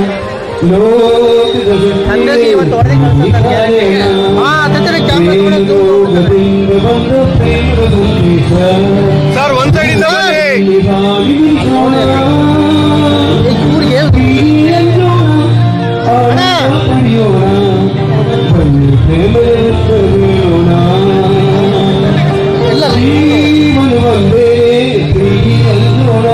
ಲೋಕದ ನನಗೆ ಇವತ್ತು ಹೊರಗೆ ಕಳ್ಸ್ತಾರೆ ಹಾ, ಅದೇ ಕ್ಯಾಮ್ರಾ ತಗೊಂಡು ಲೋಕದಿಂದ ಬಂದ ಪ್ರೇಮದ ಸಂದೇಶ ಸರ್ ಒಂದ್ ಸೈಡ್ ಇಂದ ಬನ್ನಿ ಇವ್ರಿಗೆ ಬನ್ನಿ ಪ್ರೇಮದ ಹೇಳೋಣ ಇಲ್ಲ ಜೀವನ ಒಂದೇ ಪ್ರೀತಿ ಅನ್ನೋಣ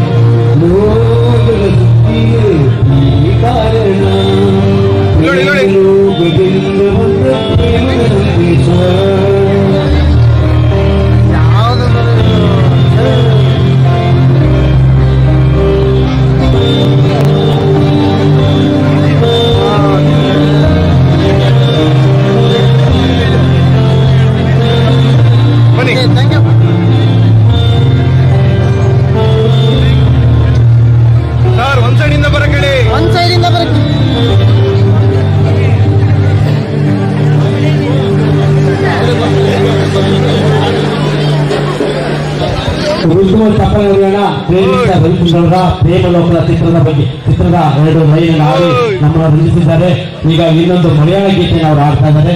ಲೋಕದ ಸುದ್ದಿಯೇ ಈ ಕಾರಣ ನೋಡಿ, ನೋಡಿ. ಲೋಕದಿಂದ ಬಂದ ಪ್ರೇಮದ ಸಂದೇಶ ಯಾವ್ದು ಪ್ರೇಮಿಸಿದ ರವಿಚಂದ್ರರ ಪ್ರೇಮ ಲೋಕದ ಚಿತ್ರದ ಬಗ್ಗೆ ಚಿತ್ರದ ಎರಡು ಲೈನ್ ಹಾಡಿ ನಮ್ಮನ್ನು ರಂಜಿಸಿದ್ದಾರೆ ಈಗ ಇನ್ನೊಂದು ಮಲಯಾಳ ಗೀತೆಯನ್ನು ಅವರು ಆಡ್ತಾ ಇದ್ದಾರೆ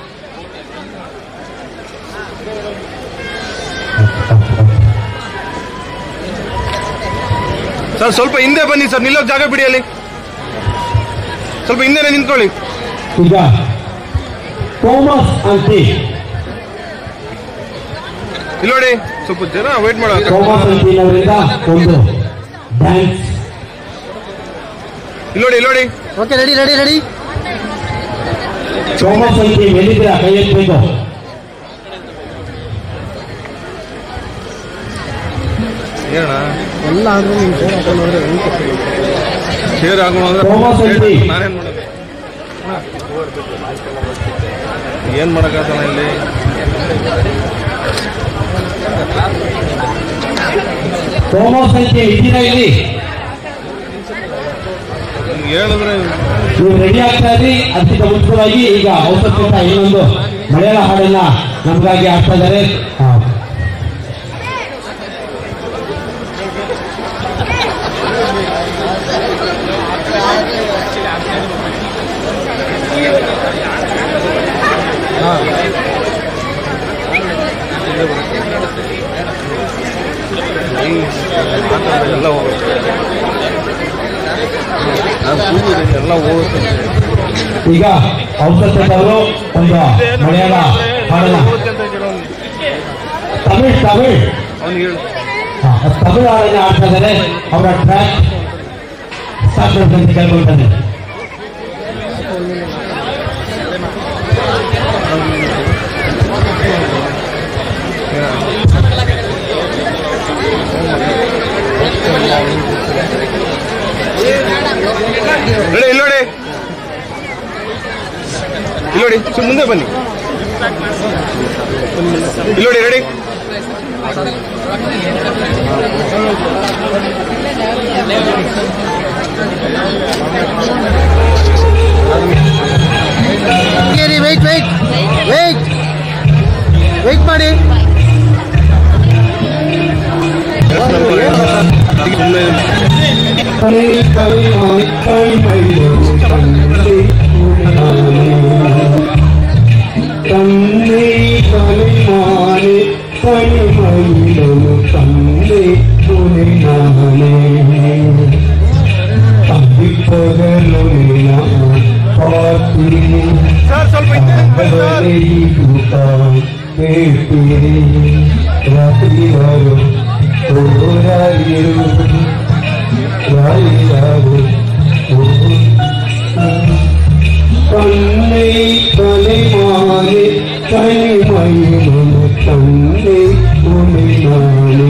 ಸರ್ ಸ್ವಲ್ಪ ಹಿಂದೆ ಬನ್ನಿ ಸರ್ ನಿಲ್ಲೋಕ್ ಜಾಗ ಬಿಡಿ ಅಲ್ಲಿ ಸ್ವಲ್ಪ ಹಿಂದೆನೆ ನಿಂತ್ಕೊಳ್ಳಿ ಈಗ ಥೋಮಸ್ ಅಂತಿ ಇಲ್ಲಿ ನೋಡಿ ಸ್ವಲ್ಪ ಜನ ವೇಟ್ ಮಾಡೋ ಥೋಮಸ್ ಅಂತಿನವರಿಂದ ಒಂದು ಡ್ಯಾನ್ಸ್ ಇಲ್ಲಿ ನೋಡಿ ಇಲ್ಲಿ ನೋಡಿ okay ready ready ready Thomas ಅಂತಿ ಮೇಲಿದ್ರೆ ಕೈ ಎತ್ತಬೇಕು ಏನಣ್ಣ ಎಲ್ಲ ಆದ್ರೂ ನೀವು ಫೋನ್ ಹಾಕೊಂಡು ಹೋದ್ರೆ ಹೆಂಗ್ ಕೊಡ್ತೀವಿ? ಶೇರ್ ಆಗೋಣ ಅಂದ್ರೆ ಥೋಮಸ್ ಅಂತಿ. ನಾನೇನ್ ಮಾಡೋದು ಏನ್ ಮಾಡಕ್ಕಾಗಲ್ಲ ಇಲ್ಲಿ ಥೋಮಸ್ ಅಂತಿ ಇದ್ದೀರಾ ಇಲ್ಲಿ ನಿಮ್ಗೆ ಹೇಳಿದ್ರೆ ನೀವು ರೆಡಿ ಆಗ್ತಾ ಇದ್ರಿ ಅದಕ್ಕಿಂತ ಮುಂಚಿತವಾಗಿ ಈಗ ಔಷಧ ಇನ್ನೊಂದು ಮಲಯಾಳ ಹಾಡನ್ನ ನಮಗಾಗಿ ಆಗ್ತಾ ಇದ್ದಾರೆ ಆ, ಎಲ್ಲ ಹೋಗುತ್ತೆ ನಾನು ಕೂಗುದು ಎಲ್ಲ ಹೋಗುತ್ತೆ ಈಗ ಔಷಧ ಅವರು ಒಂದು ಮಲಯಾಳ ಹಾಡನ್ನ ಹೋಗುತ್ತೆ ಅಂತ ಹೇಳೋನು. ತಮಿಳ್ ತಮಿಳ್ ಅವ್ನಿಗೆ ಹೇಳು ಆ, ತಮಿಳ್ ಹಾಡನ್ನ ಆಡ್ತಾ ಇದ್ದಾರೆ ಅವರ ಟ್ರ್ಯಾಕ್ ಸ್ಟಾರ್ಟ್ ಮಾಡ್ಕೊಂಡು ಕೇಳ್ಕೊಳ್ತಾನೆ ರೆಡಿ ಇಲ್ಲಿ ನೋಡಿ ಇಲ್ಲಿ ನೋಡಿ ಸ್ವಲ್ಪ ಮುಂದೆ ಬನ್ನಿ ಇಲ್ಲಿ ನೋಡಿ ready wait wait wait wait ಮಾಡಿ ತಂದೆ ಕಲಿಮಾನೆ ಕಲಿಮೈಲನು ತಂದೆ ಕುಲಿನಾನೆ ತಂದಿಪ್ಪಗಲು ನಿನ್ನ ಪಾತಿನಿ ಸರ್ ಸ್ವಲ್ಪ ಹಿಂದೆ ನಿಂತ್ಕೊಳ್ಳಿ ಸರ್. ರಾತ್ರಿ ಬರು ಓರಾಯಿರು ರಾಯಿರಾರು தன்னை தலைமாறே தனிமையிலும் தன்னை உனையானே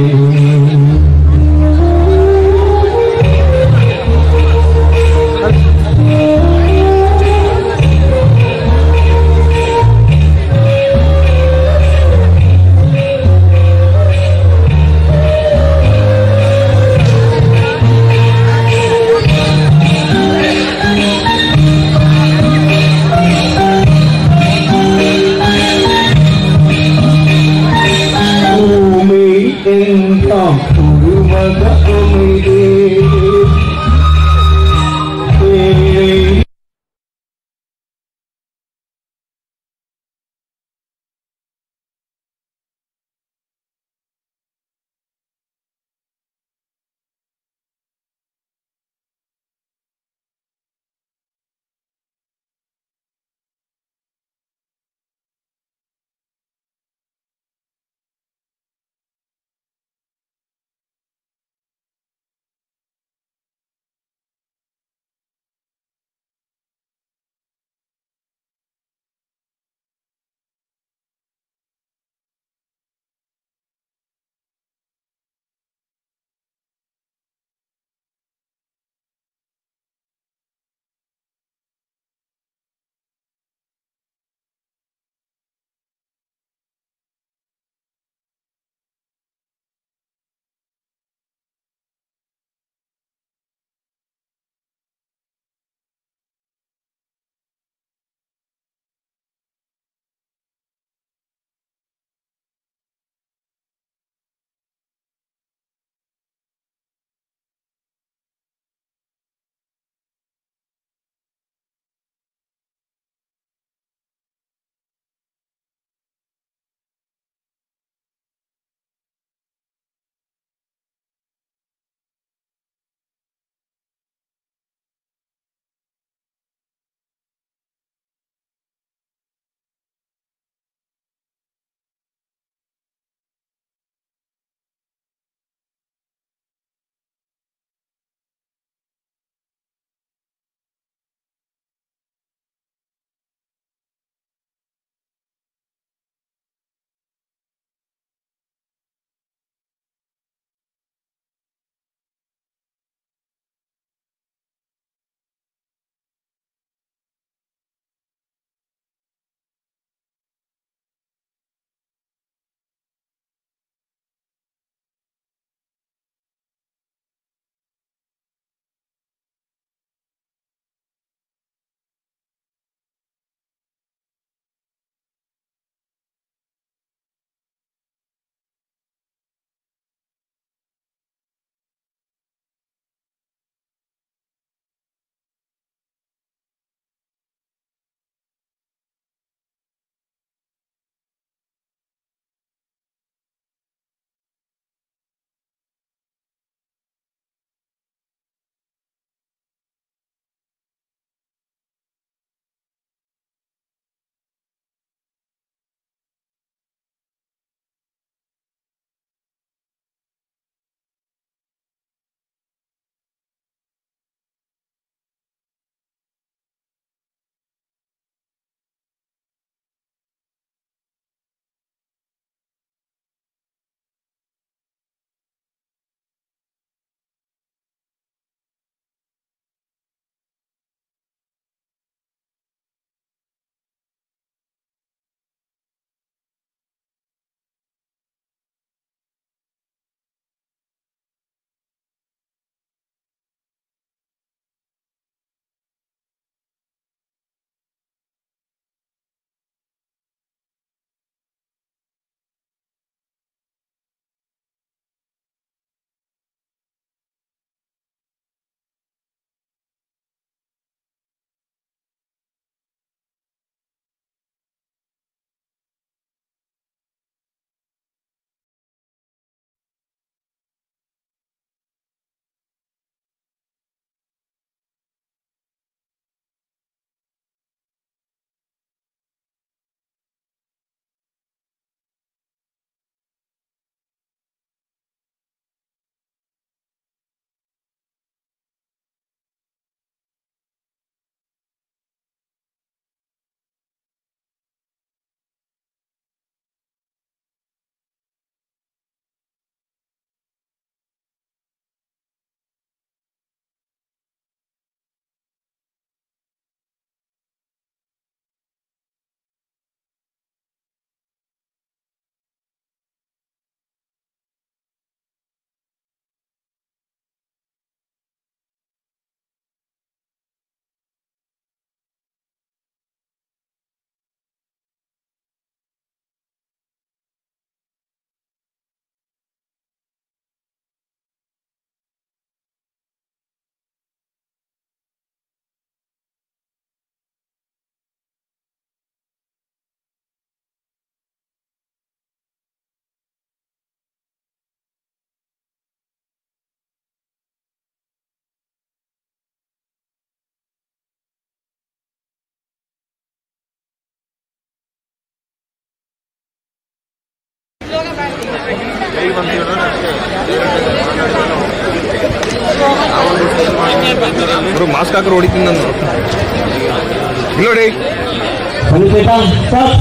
ಅವರು ಮಾಸ್ಕ್ ಹಾಕರು ಹೊಡಿತೀನಿ ನಾನು ಇಲ್ಲಿ ನೋಡಿ ಸಂಕೇತ ಸ್ಟಾಪ್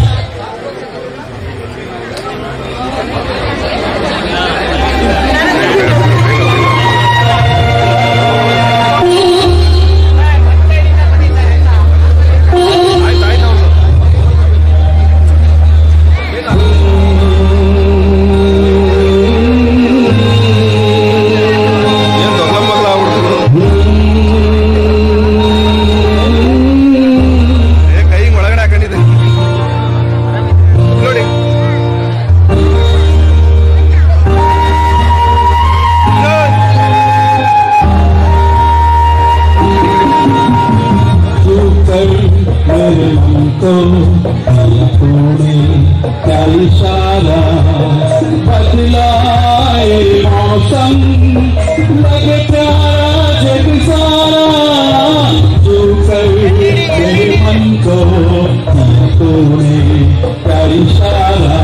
ಆಯ್ತು ಆಯ್ತು ಅವ್ರ್ದು. ಏನ್ ದೊಡ್ಡ ಮಕ್ಳು ಆಗ್ಬಿಡ್ತಿದ್ರು. ಏ ಕೈ ಹಿಂಗ್ ಒಳಗಡೆ ಹಾಕೊಂಡಿದ್ದೆ ನೋಡಿ तू कर मेरे मन को दिया तूने क्या इशारा बदलाए मौसम लगे प्यारा जग सारा तू कर मेरे मन को दिया तूने क्या इशारा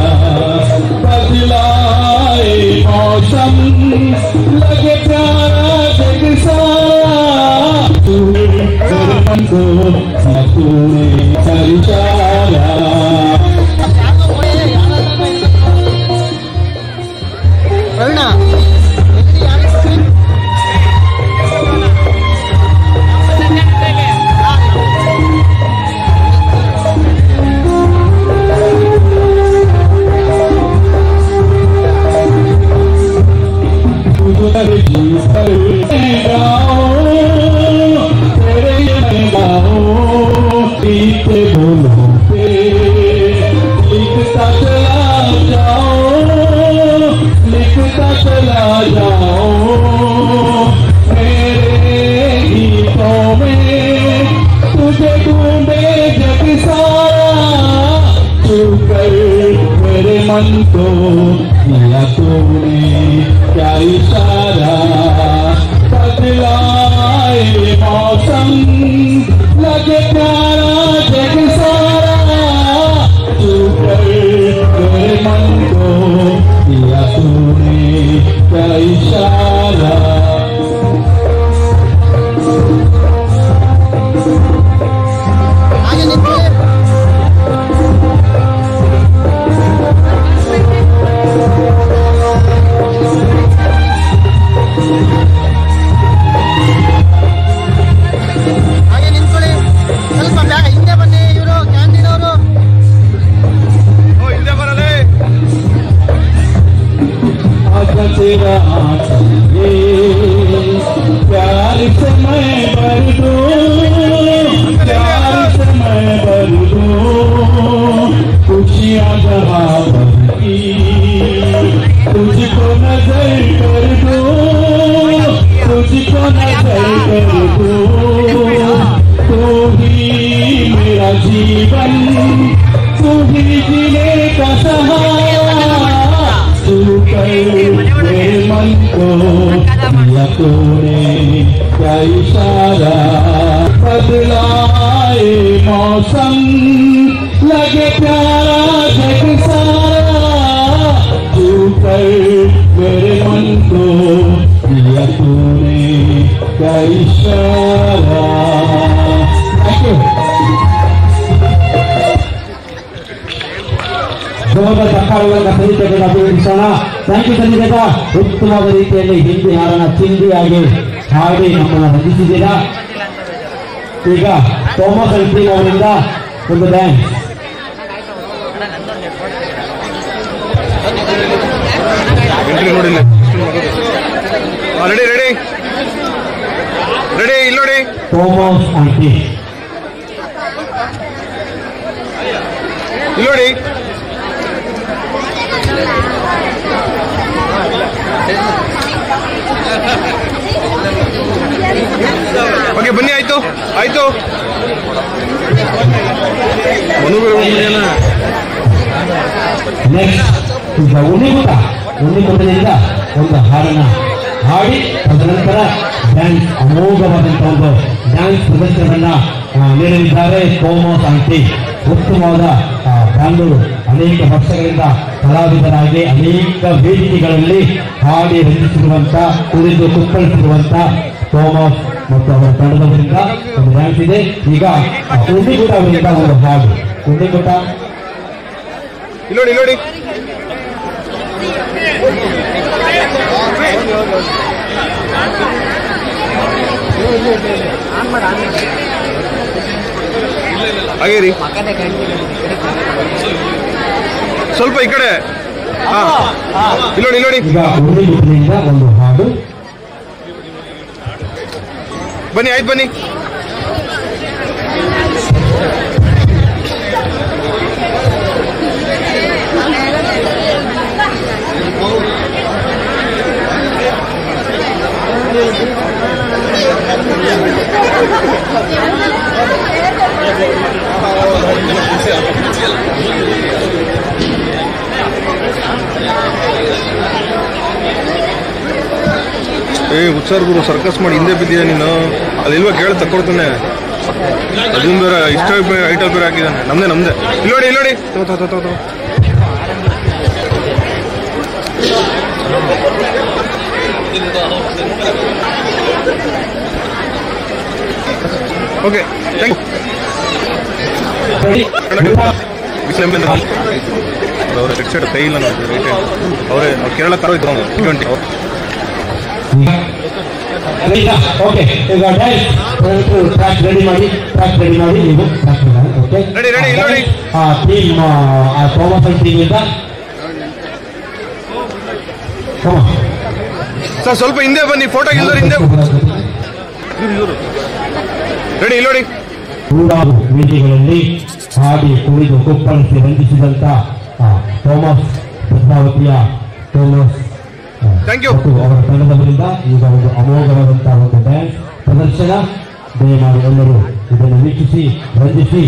बदलाए मौसम लगे प्यारा जग सारा तूने मेरे मन को दिया तूने क्या इशारा उधर जी पर गाओ तेरे मैं गाओ पीते बोलो पे लिखता चला जाओ लिखता चला जाओ मेरे गीतों में तुझे ढूंढे जग सारा तू कर मेरे मन को दिया तूने क्या इशारा बदलाए मौसम लगे प्यारा जग सारा तू कर मेरे मन को दिया तूने क्या इशारा ಹಾಗೆ ನಿಂತ್ಕೊಳ್ಳಿ ಸ್ವಲ್ಪ ಬ್ಯಾ- ಹಿಂದೆ ಬನ್ನಿ ಇವರು ಕ್ಯಾಂಟೀನ್ ಅವರು ಓ ಹಿಂದೆ ಬರಲೇ आजा तेरा आंचल ये प्यार से मैं भर दूं प्यार से मैं भर दूं खुशियाँ जहाँ भर की तुझको नजर कर दूं तुझको नजर कर दूं तू ही मेरा जीवन तू ही जीने का सहारा तू कर मेरे मन को दिया तूने क्या इशारा बदलाए मौसम लगे प्यारा जग सारा तू कर मेरे मन को दिया तूने क्या इशारा Thank you. ಜೋರದ ಚಕ್ಕಾರಗಳನ್ನು ಸಂಗೀತಕ್ಕೆ ಅಭಿನಂದಿಸೋಣ ಥ್ಯಾಂಕ್ ಯು ಸಂಗೀತ ಉತ್ತಮವಾದ ರೀತಿಯಲ್ಲಿ ಹಿಂದಿ ಹಾಡನ್ನ ಚಿಂದಿಯಾಗಿ ಹಾಡಿ ನಮ್ಮನ್ನು ವಂದಿಸಿದ್ದೀರಾ ಈಗ ಥೋಮಸ್ ಟೀಮ್ ಅವರಿಂದ ಒಂದು ಡ್ಯಾನ್ಸ್ ಎಂಟ್ರಿ ನೋಡಿಲ್ಲ ರೆಡಿ ರೆಡಿ ರೆಡಿ ಇಲ್ಲಿ ನೋಡಿ ಥೋಮಸ್ ಅಂಡ್ ಟೀಮ್ ಇಲ್ಲಿ ನೋಡಿ ಓಕೆ ಬನ್ನಿ ಆಯ್ತು ಆಯ್ತು ಮನುಗಳು ನೆಕ್ಸ್ಟ್ ಈಗ ಉನ್ನಿಗುಟ ಉನ್ನಿಗುಟದಿಂದ ಒಂದು ಹಾಡನ್ನ ಹಾಡಿ ತದನಂತರ ಡ್ಯಾನ್ಸ್ ಅಮೋಘವಾದಂತಹ ಒಂದು ಡ್ಯಾನ್ಸ್ ಪ್ರದರ್ಶನವನ್ನ ಆ, ನೀಡಲಿದ್ದಾರೆ ಕೋಮೋ ಶಾಂತಿ ಉತ್ತಮವಾದ ಆ, ಬ್ಯಾಂಗ್ಳೂರು ಅನೇಕ ವರ್ಷಗಳಿಂದ ಕಲಾವಿದರಾಗಿ ಅನೇಕ ವೇದಿಕೆಗಳಲ್ಲಿ ಹಾಡಿ ರಂಜಿಸಿರುವಂತ ಕುಳಿತು ಕುಪ್ಪಳಿಸಿರುವಂತ ಥೋಮಸ್ ಮತ್ತು ಅವರ ತಂಡದವರಿಂದ ಒಂದು ಡ್ಯಾನ್ಸ್ ಇದೆ ಈಗ ಉಂಡಿಗುಟ ಅವರಿಂದ ಒಂದು ಹಾಡು ಉಂಡಿಗುಟ ಇಲ್ಲಿ ನೋಡಿ ಇಲ್ಲಿ ನೋಡಿ ಹಾಗೆ ರೀ ಸ್ವಲ್ಪ ಈ ಕಡೆ ಹಾ ಇಲ್ಲಿ ನೋಡಿ ಇಲ್ಲಿ ನೋಡಿ ಈಗ ಉಂಡಿಗುಟ್ಟಿನಿಂದ ಒಂದು ಹಾಡು ಬನ್ನಿ ಆಯ್ತು ಬನ್ನಿ ಏ ಹುಚ್ಚಾರ್ ಗುರು ಸರ್ಕಸ್ ಮಾಡಿ ಹಿಂದೆ ಬಿದ್ದೀಯ ನೀನು ಅದಿಲ್ವಾ ಕೇಳಿ ತಕೊಡ್ತಾನೆ ಅದನ್ನ ಬೇರೆ ಇಷ್ಟ ಐಟಲ್ ಬೇರೆ ಹಾಕಿದ್ದಾನೆ ನಮ್ದೆ ನಮ್ದೆ ಇಲ್ಲಿ ನೋಡಿ ಇಲ್ಲಿ ನೋಡಿ ತಗೋ, ತಗೋ, ತಗೋ, ತಗೋ. ಓಕೆ ಥ್ಯಾಂಕ್ ಯು ಅವ್ರ ರೆಡ್ ಸೈಡ್ ಕೈ ಇಲ್ಲ ನೋಡಿ ರೈಟ್ ಹ್ಯಾಂಡ್ ಅವರೇ ಅವ್ರು ಕೇರಳ ಕಾರೋ ಇದ್ರು ಟ್ವೆಂಟಿ ಓಕೆ ಈಗ ಡ್ಯಾನ್ಸ್ ಟ್ರ್ಯಾಕ್ ರೆಡಿ ಮಾಡಿ ಟ್ರ್ಯಾಕ್ ರೆಡಿ ಮಾಡಿ ನೀವು ಟ್ರ್ಯಾಕ್ ಮಾಡಿ ಓಕೆ Ready, ready, ಇಲ್ಲಿ ನೋಡಿ. ಆ ಟೀಮ್ ಆ ಥೋಮಸ್ ಟೀಮ್ ಇಂದ Come on. ಸರ್ ಸ್ವಲ್ಪ ಹಿಂದೆ ಬನ್ನಿ ಫೋಟೋ ಇಲ್ದವ್ರು ಹಿಂದೆ ರೆಡಿ ಇಲ್ಲಿ ನೋಡಿ ನೂರಾರು ವೇದಿಕೆಗಳಲ್ಲಿ ಹಾಡಿ ಕುಣಿದು ಕುಪ್ಪಳಿಸಿ ರಂಜಿಸಿದಂತ ಆ, ಥೋಮಸ್ ಪದ್ಮಾವತಿಯ ಥೋಮಸ್ ಆ, Thank you. ಮತ್ತು ಅವರ ತಂಡದವರಿಂದ ಈಗ ಒಂದು ಅಮೋಘವಾದಂತಹ ಒಂದು ಡ್ಯಾನ್ಸ್ ಪ್ರದರ್ಶನ ದಯಮಾಡಿ ಎಲ್ಲರೂ ಇದನ್ನು ವೀಕ್ಷಿಸಿ ರಂಜಿಸಿ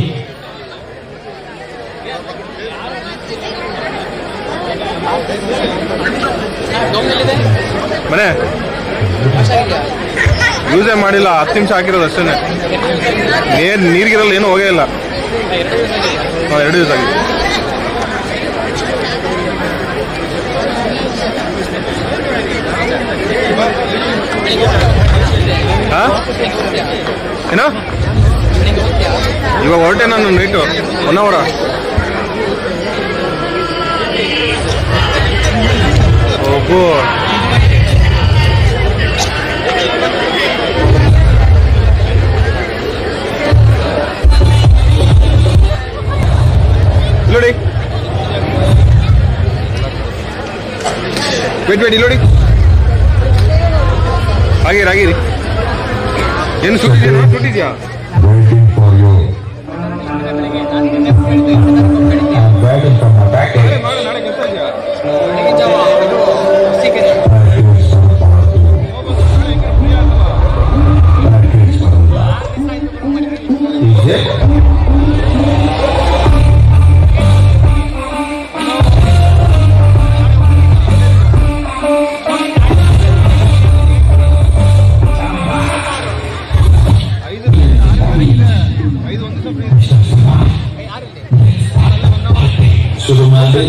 ಮನೆ ಯೂಸೇ ಮಾಡಿಲ್ಲ ಹತ್ತು ನಿಮಿಷ ಹಾಕಿರೋದು ಅಷ್ಟೇ ನೀರ್ ನೀರಿಗಿರಲ್ಲ ಏನೂ ಹೋಗೇ ಇಲ್ಲ ಹಾಂ ಎರಡು ದಿವಸ ಆಗಿದೆ ಹಾ ಏನೋ ಇವಾಗ ಹೊರಟೆ ನಾನು ನೈಟು ಒನ್ ಅವರ ಓಹೋ ನೋಡಿ ವೇಟ್ ವೇಟ್ ಇಲ್ಲಿ ನೋಡಿ ಆಗಿರಿ ಆಗಿರಿ ಏನು ಸುಟ್ಟಿದ್ಯಾ ಸುಟ್ಟಿದ್ಯಾ waiting for you. I'm waiting for my package. ನಾಳೆ ನಾಳೆ ಕೆಲಸ ಇದೆಯಾ Package for Bharatu. Package for Is it? ಶುರು ಮಾಡಿ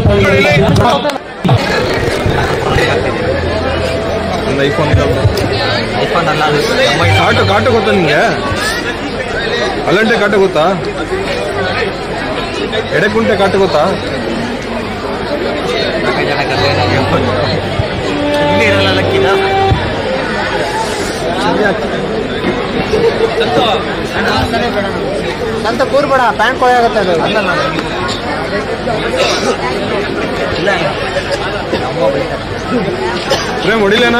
ಒಂದು ಐಫೋನ್ ಐಫೋನ್ ಅಲ್ಲ ಅದು ಕಾಟು ಕಾಟು ಗೊತ್ತಾ ನಿಮಗೆ ಅಲ್ಲಂಟೆ ಕಾಟು ಗೊತ್ತಾ ಎಡೆಕುಂಟೆ ಕಾಟು ಗೊತ್ತಾ ಜನ ಕಲ್ಲು ಇಲ್ಲಿ ಇರಲ್ಲ ಲಕ್ಕಿದ ಅಂತ ಕೂರ್ಬೇಡ ಪ್ಯಾಂಟ್ ಕೊಳಾಗತ್ತೆ ಅದು ಅಲ್ಲ ನಾನು ಇಲ್ಲ ನಮ್ಮ ಬೈತಾರೆ ಪ್ರೇಮ್ ಹೊಡಿಲೇನಾ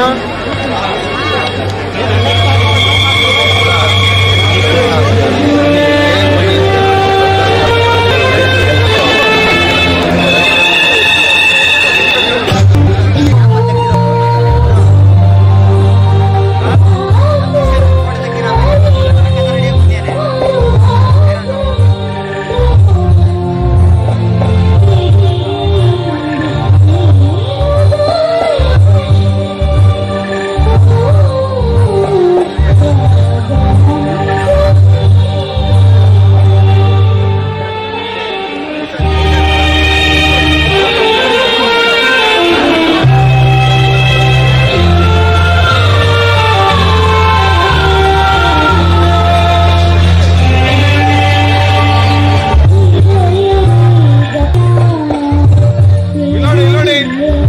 ಇಲ್ಲಿ ನೋಡಿ ಇಲ್ಲಿ ನೋಡಿ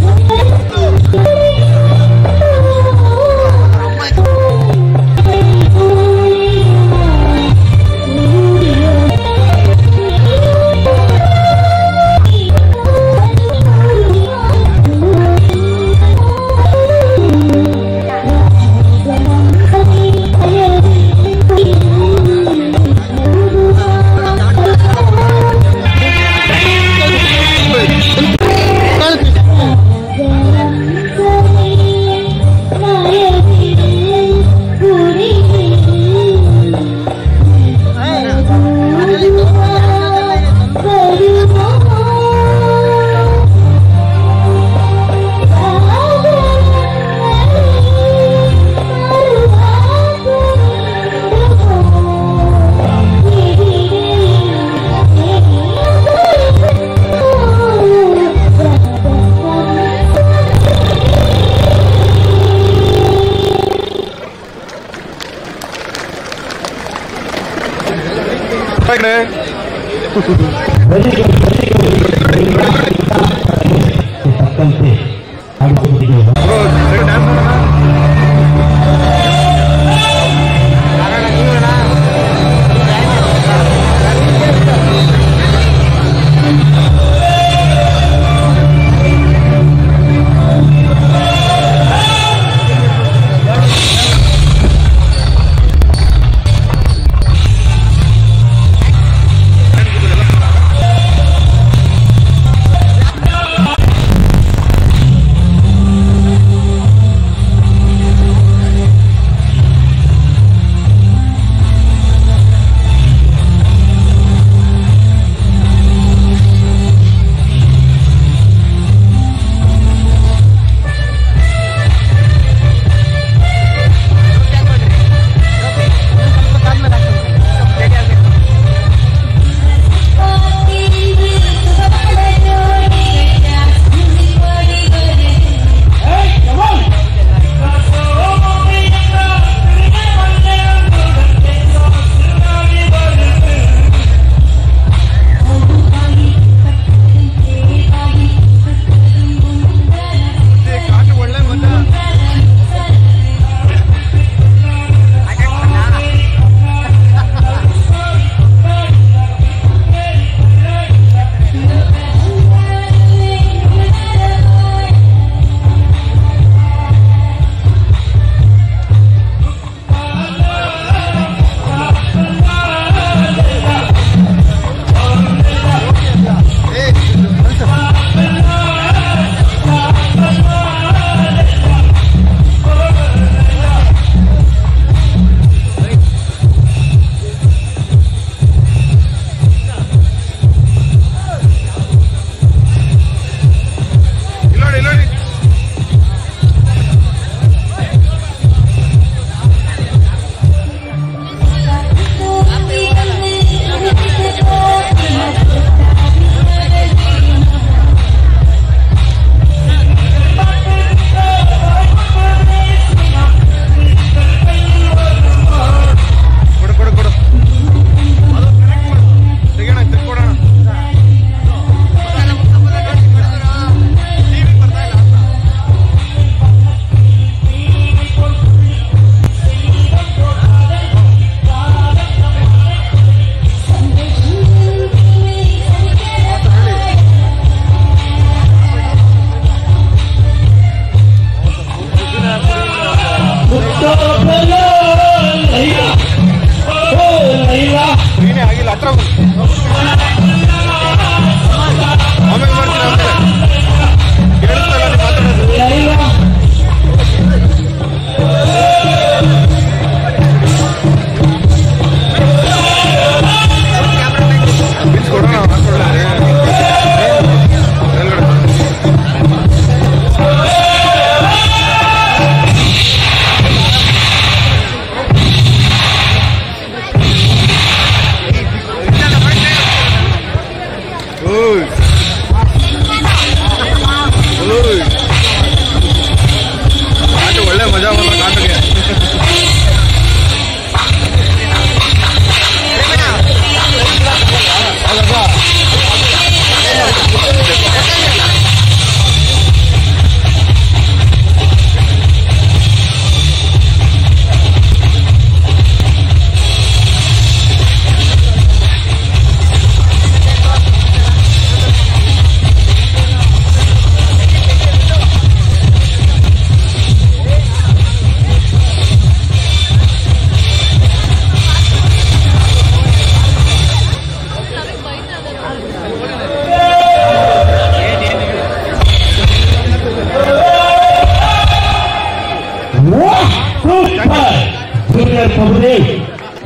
ಆ ಕಡೆ ತಕ್ಕಂತೆ ಆಗುತ್ತಿದೆ ಬ್ರೋ ಡ್ಯಾನ್ಸ್ ಮಾಡೋಣ ¡Vamos!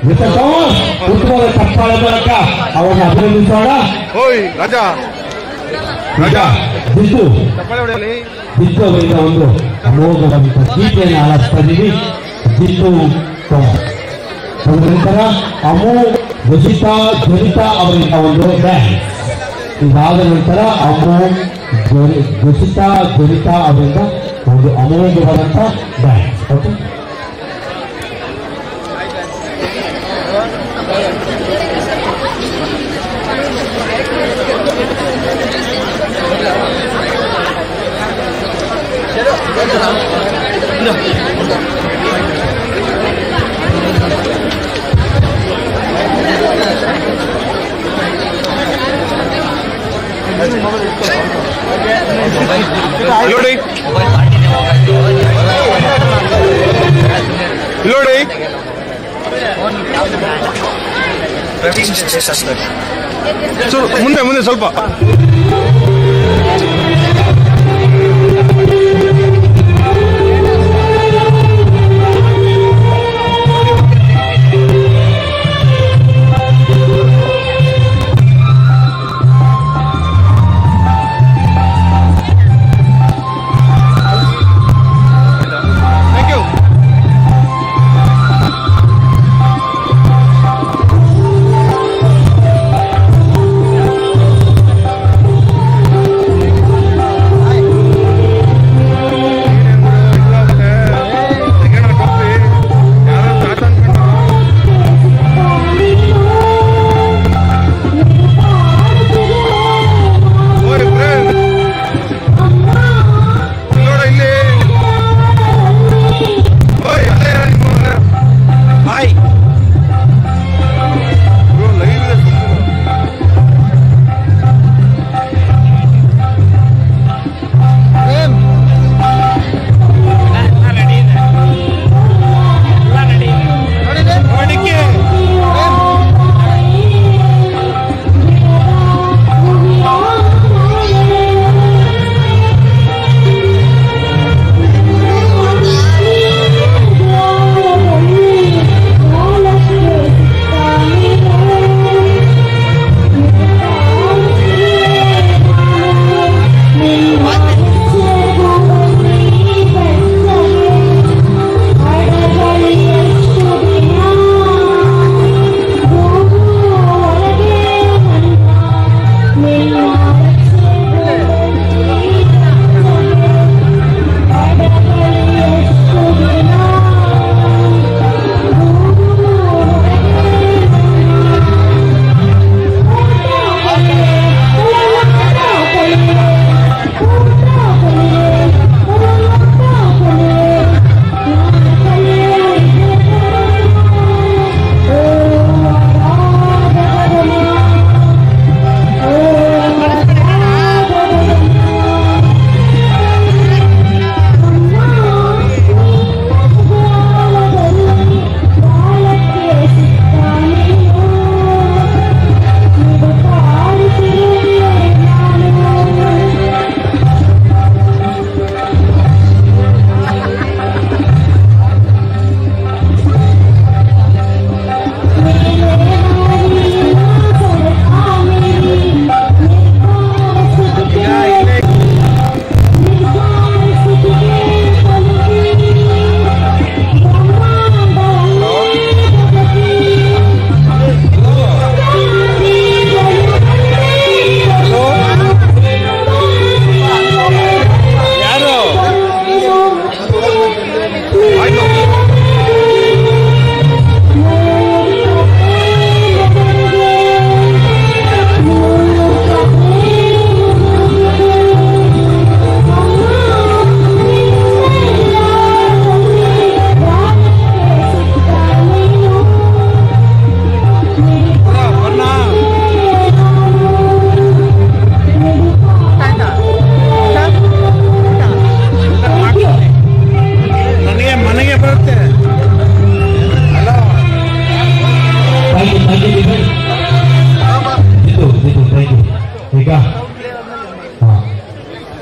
ಮಿಸ್ಟರ್ ಥಾಮಸ್ ಉತ್ತಮವಾದ ಚಪ್ಪಾಳೆ ಮೂಲಕ ಅವರನ್ನು ಅಭಿನಂದಿಸೋಣ ಓಯ್ ರಾಜ ಈಗ ಬಿದ್ದು ಚಪ್ಪಾಳೆ ಹೊಡೆಯಲಿ ಬಿದ್ದು ಅವರಿಂದ ಒಂದು ಅಮೋಘವಾದಂಥ ಗೀತೆಯನ್ನು ಆಲಿಸ್ತಾ ಇದ್ದೀವಿ ಬಿದ್ದು ಥಾಮಸ್ ಅದರ ನಂತರ ಅಮೋ ವಜಿತಾ ಜ್ವಲಿತಾ ಅವರಿಂದ ಒಂದು ಡ್ಯಾನ್ಸ್ ಇದಾದ ನಂತರ ಅಮೋ ಜ್ವಲಿ- ಜ್ವಲಿತಾ ಜ್ವಲಿತಾ ಅವರಿಂದ ಒಂದು ಅಮೋಘವಾದಂಥ ಡ್ಯಾನ್ಸ್ ಓಕೆ ನೋಡಿ ನೋಡಿ ಸ್ವಲ್ಪ ಮುಂದೆ ಮುಂದೆ ಸ್ವಲ್ಪ ಥ್ಯಾಂಕ್ ಯು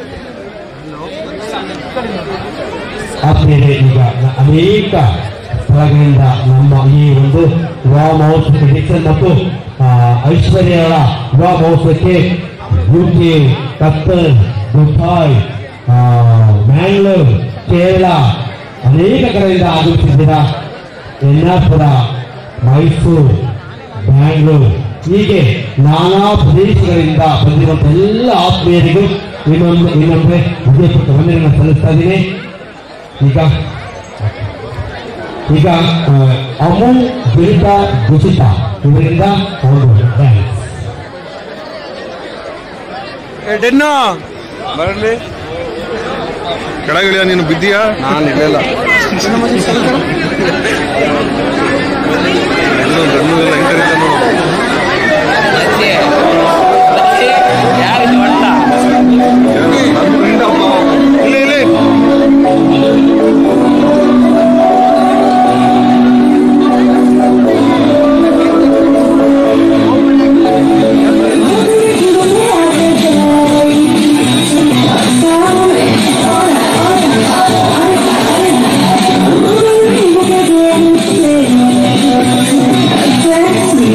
ಆದ್ಮೇಲೆ ಈಗ ನ- ಅನೇಕ ಕೆಳಗಿನಿಂದ ನಮ್ಮ ಈ ಒಂದು ವಿವಾಹ ಮಹೋತ್ಸವಕ್ಕೆ ಡಿಕ್ಸನ್ ಮತ್ತು ಆ, ಐಶ್ವರ್ಯ ಅವರ ವಿವಾಹ ಮಹೋತ್ಸವಕ್ಕೆ ಯು ಕೆ ಕತ್ತರ್ ದುಬಾಯ್ ಆ, ಮ್ಯಾಂಗ್ಳೂರ್ ಕೇರಳ ಅನೇಕ ಕಡೆಯಿಂದ ಆಗಮಿಸಿದ್ದೀರಾ ಯನ್ನಾಪುರ ಮೈಸೂರು ಬ್ಯಾಂಗ್ಳೂರು ಹೀಗೆ ನಾನಾ ಪ್ರದೇಶಗಳಿಂದ ಬಂದಿರುವಂತ ಎಲ್ಲ ಆತ್ಮೀಯರಿಗೂ ಇನ್ನೊಂದು ಇನ್ನೊಂದ್ರೆ ವಿಜಯಪುರ ವಂದನೆಗಳನ್ನು ಸಲ್ಲಿಸ್ತಾ ಇದ್ದೀನಿ ಈಗ ಈಗ ಆ, ಅಮೂಲ್ ಗಿರಿತ ಗುಚಿತ ಇವರಿಂದ ಒಂದು ಡ್ಯಾನ್ಸ್ ಡೆನ್ನು ಬರಲಿ ಕೆಳಗಿಳಿಯ ನೀನು ಬಿದ್ದೀಯಾ ನಾನು ಇರಲಿಲ್ಲ ಡೆನ್ನು ಡೆನ್ನು ಎಲ್ಲ ಹೆಂಗ್ ಕರೀತಾನೆ ನೋಡು. ಯಾರಿದು ಅಣ್ಣ ನನ್ನ friend ಅಪ್ಪ. ಇಲ್ಲಿ ಇಲ್ಲಿ Thank you.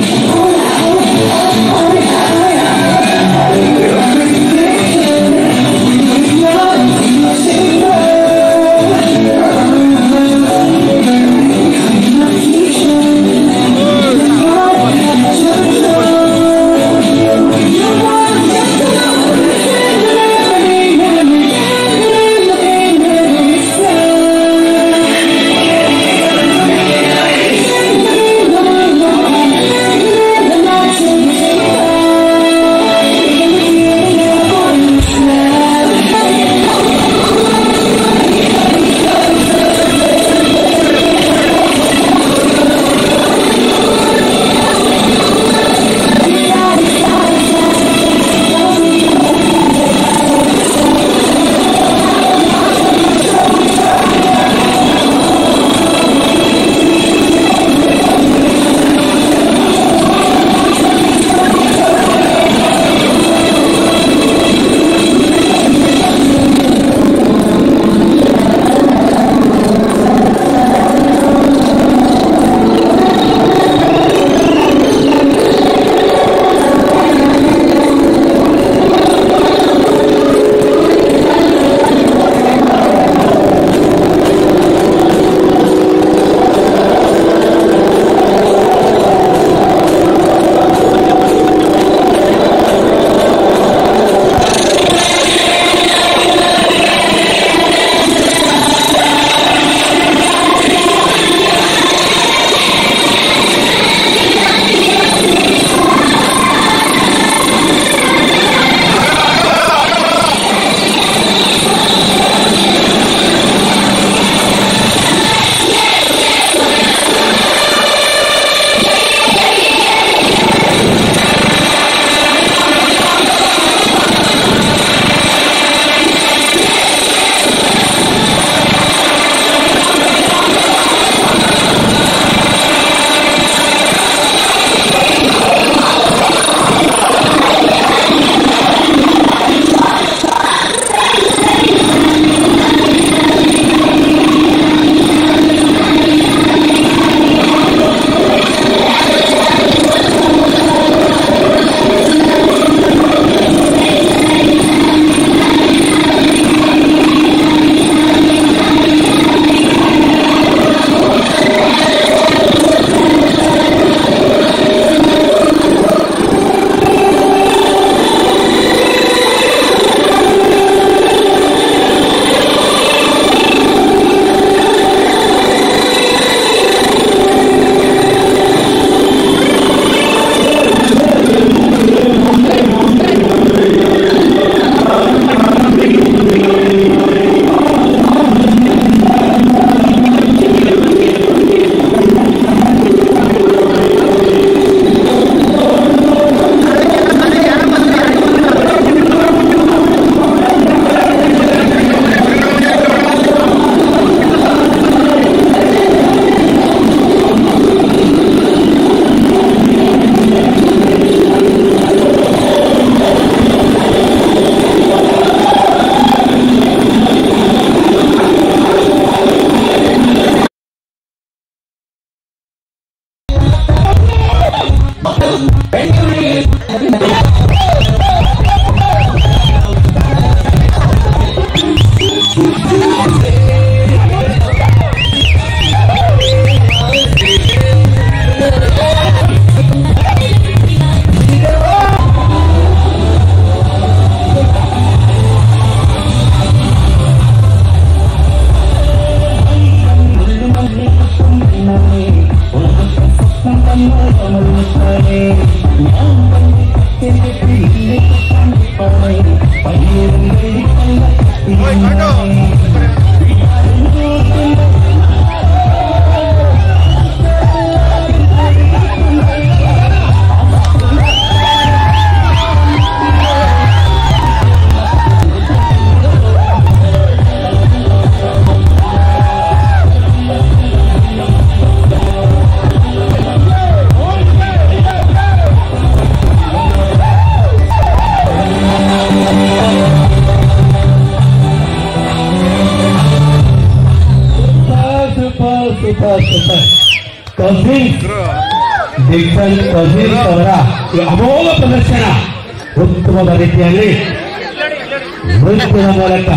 Super super cousins Dixon cousins ಅವರ ಈ ಅಮೋಘ ಪ್ರದರ್ಶನ ಉತ್ತಮವಾದ ರೀತಿಯಲ್ಲಿ ನೃತ್ಯದ ಮೂಲಕ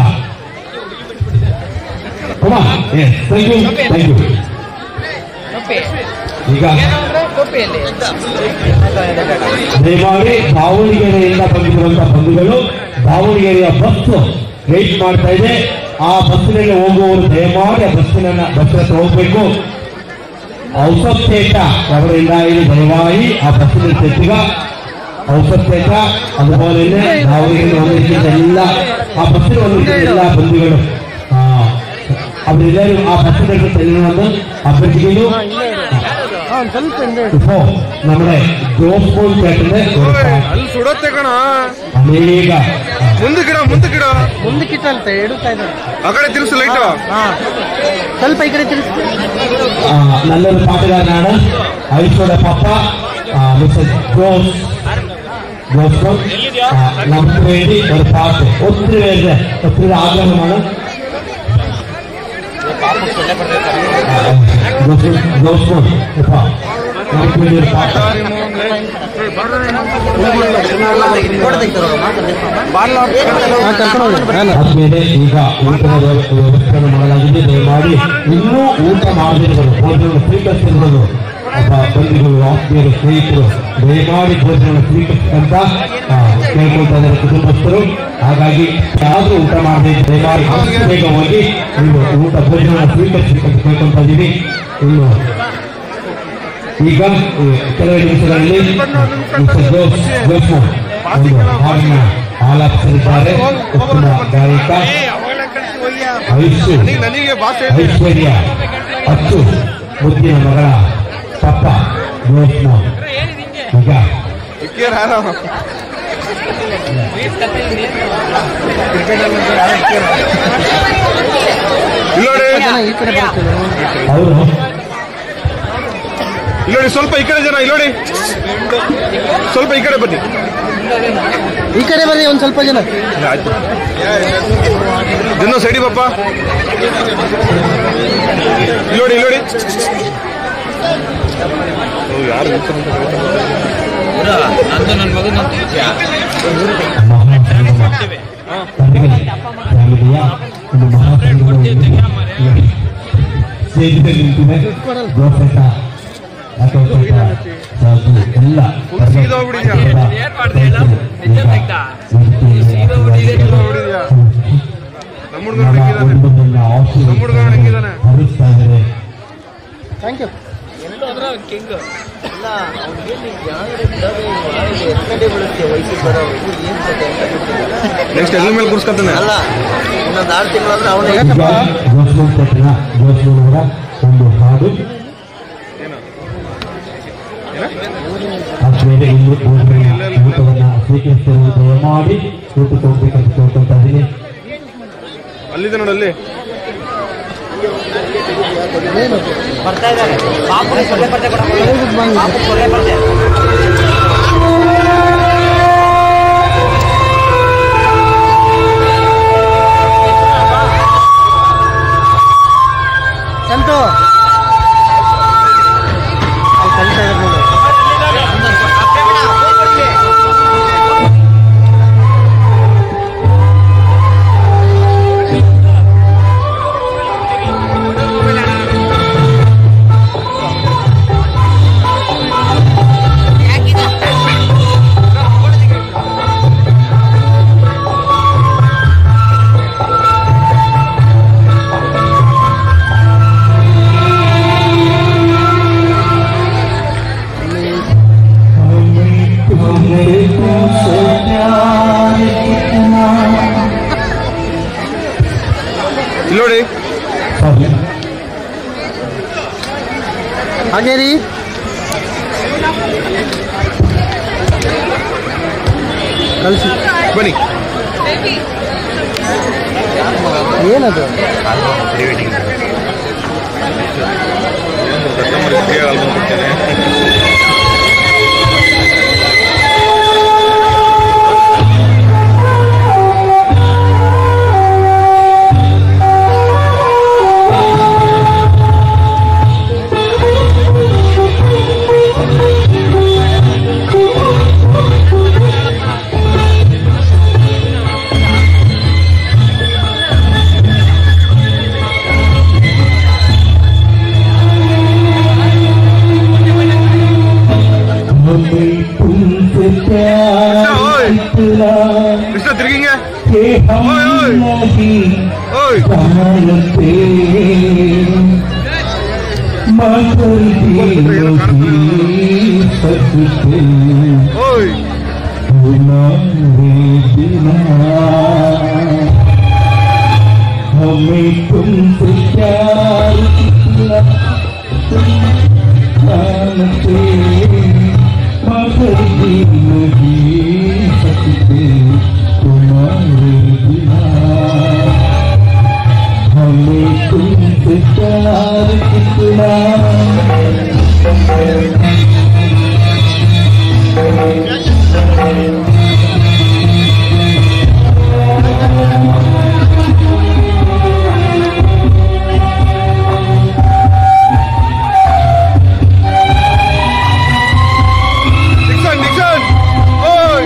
Kumar thank you thank you ಈಗ ದಯಮಾಡಿ ದಾವಣಗೆರೆಯಿಂದ ಬಂದಿರುವಂತಹ ಬಂಧುಗಳು ದಾವಣಗೆರೆಯ ಬಸ್ ವೇಟ್ ಮಾಡ್ತಾ ಇದೆ ಆ ಬಸ್ಸಿನಲ್ಲಿ ಹೋಗುವವರು ದಯಮಾಡಿ ಆ ಬಸ್ಸಿನ ಬಸ್ ಹತ್ರ ಹೋಗ್ಬೇಕು ಔಷಧೇಟ ಅವರಿಂದ ಇಲ್ಲಿ ದಯವಾಗಿ ಆ ಬಸ್ಸಿನ ತೆತ್ತಿಗ ಔಷಧೇಟ അതുപോലെ തന്നെ ದಾವಣಗೆರೆ വന്നിരിക്കുന്ന ಎಲ್ಲ ಆ ಬಸ್ಸಿನ വന്നിരിക്കുന്ന ಎಲ್ಲ ಬಂಧುಗಳು ಆ, അവരെല്ലാവരും ആ ബസ്സിലേക്ക് ചെല്ലണമെന്ന് അഭ്യർത്ഥിക്കുന്നു ഇപ്പോ നമ്മുടെ ജോസ് പോൾ ചേട്ടന്റെ ഒരു പാട്ട് ಅಲ್ಲಿ ಸುಡತ್ತೆ ಕಣ ಅನೇಕ ಮುಂದಕ್ಕಿಡ ಮುಂದಕ್ಕಿಡ ಮುಂದಕ್ಕಿಟ್ಟಂತ ಎಡುತ್ತಾ ಇದ್ದಾರೆ ಆ ಕಡೆ ತಿರ್ಸು ಲೈಟ್ ಹಾ ಸ್ವಲ್ಪ ಈ ಕಡೆ ತಿರುಗಿಸಿ ആ, നല്ലൊരു പാട്ടുകാരനാണ് ഐശ്വര്യ പപ്പ ആ, മിസ്റ്റർ ജോസ് ജോസ് പോൾ ആ, നമുക്ക് വേണ്ടി ഒരു പാട്ട് ഒത്തിരി പേരുടെ ഒത്തിരി ആഗ്രഹമാണ് ആ, ജോസ് ജോസ് പോൾ ഇപ്പ നമുക്ക് വേണ്ടി ഒരു പാട്ട് ಆದ್ಮೇಲೆ ಈಗ ಊಟದ ವ್ಯವ- ವ್ಯವಸ್ಥೆಯನ್ನು ಮಾಡಲಾಗಿದೆ ದಯಮಾಡಿ ಇನ್ನೂ ಊಟ ಮಾಡದಿರುವರು ಭೋಜನವನ್ನು ಸ್ವೀಕರಿಸಿರುವುದು ಒಬ್ಬ ಬಂಧುಗಳು ಆತ್ಮೀಯರು ಸ್ನೇಹಿತರು ದಯಮಾಡಿ ಭೋಜನವನ್ನು ಸ್ವೀಕರಿಸಂತ ಕೇಳ್ಕೊಳ್ತಾ ಇದ್ದಾರೆ ಕುಟುಂಬಸ್ಥರು ಹಾಗಾಗಿ ಯಾರಾದ್ರೂ ಊಟ ಮಾಡಬೇಕು ದಯಮಾಡಿ ಆದಷ್ಟು ಬೇಗ ಹೋಗಿ ಇನ್ನು ಊಟ ಭೋಜನವನ್ನು ಸ್ವೀಕರಿಸಬೇಕಂತ ಕೇಳ್ಕೊಳ್ತಾ ಇದ್ದೀವಿ ಇನ್ನು ಈಗ ಈ ಕೆಲವೇ ನಿಮಿಷಗಳಲ್ಲಿ ಮಿಸ್ಟರ್ ಜೋಸ್ ಜೋಸ್ಮು ಒಂದು ಹಾಡನ್ನ ಆಲಾಪಿಸಲಿದ್ದಾರೆ ಉತ್ತಮ ಗಾಯಕ ಐಶ್ವರ್ಯ ನನಗೆ ಭಾಷೆ ಐಶ್ವರ್ಯ ಅಚ್ಚು ಮುದ್ದಿನ ಮಗಳ ಪಪ್ಪ ಜೋಸ್ಮು ಈಗ ಇಕ್ಕಿಯರ್ ಯಾರ ಇಲ್ಲೋಡಿ ಈ ಕಡೆ ಬರ್ತಿದ್ರು ಅವರು ಇಲ್ಲೋಡಿ ಸ್ವಲ್ಪ ಈ ಕಡೆ ಜನ ಇಲ್ಲೋಡಿ ಸ್ವಲ್ಪ ಈ ಕಡೆ ಬನ್ನಿ ಈ ಕಡೆ ಬರ್ರಿ ಒಂದ್ ಸ್ವಲ್ಪ ಜನ ಆಯ್ತು ಜನ ಸೈಡಿ ಬಪ್ಪ ಇಲ್ಲೋಡಿ ಇಲ್ಲೋಡಿ ಯಾರು ನಂದು ನನ್ನ ಮಗನ ಮಹಾಸಂಗಮ ತಂದೆಗೆ ಫ್ಯಾಮಿಲಿಯ ಒಂದು ಮಹಾಸಂಗಮವನ್ನು ಸ್ಟೇಜಿಗೆ ನಿಂತಿದೆ ಗೋಪೇಟ ಅಟೋಪೇಟ ಸಾಧು ಎಲ್ಲ ನಮ್ಮ ಹುಡುಗ ನಡಕ್ಕಿದ್ದಾನೆ ನಮ್ಮ ಹುಡುಗ ನಡಕ್ಕಿದ್ದಾನೆ ಹರಿಸ್ತಾ ಇದ್ದಾರೆ ಥ್ಯಾಂಕ್ ಯು ನೆಕ್ಸ್ಟ್ ಎದ್ರ ಮೇಲೆ ಕೂರ್ಸ್ಕೊತಾನೆ ಈಗ ಜೋಸ್ಮನ್ ಕೊಟ್ಟಿನ ಜೋಸ್ಮನ್ ಅವರ ಒಂದು ಹಾಡು ಆದ್ಮೇಲೆ ಇನ್ನು ಭೋಜನ ಊಟವನ್ನ ಸ್ವೀಕರಿಸಿರುವ ದಯಮಾಡಿ ಊಟಕ್ಕೆ ಹೋಗ್ಬೇಕಂತ ಕೇಳ್ಕೊಳ್ತಾ ಇದ್ದೀನಿ ಅಲ್ಲಿದೆ ನೋಡಿ ಅಲ್ಲಿ ಸಂತು ಅಲ್ಲಿ ಕಲಿತಾ ಇದ್ದಾರೆ ನೋಡು ಇಲ್ಲೋಡಿ ಹಾಗೆ ರೀ ಕಳಿಸಿ ಬನ್ನಿ ಏನದು हम ओए, ओए। नहीं ಓಯ್ जानते मगर दिल की सकते ಓಯ್ तुम्हारे बिना हमें तुमसे प्यार किया तुम जानते मगर जी नहीं सकते तुम्हारे बिना हमें तुमसे प्यार कितना ನಿಕ್ಸನ್ ನಿಕ್ಸನ್ ಓಯ್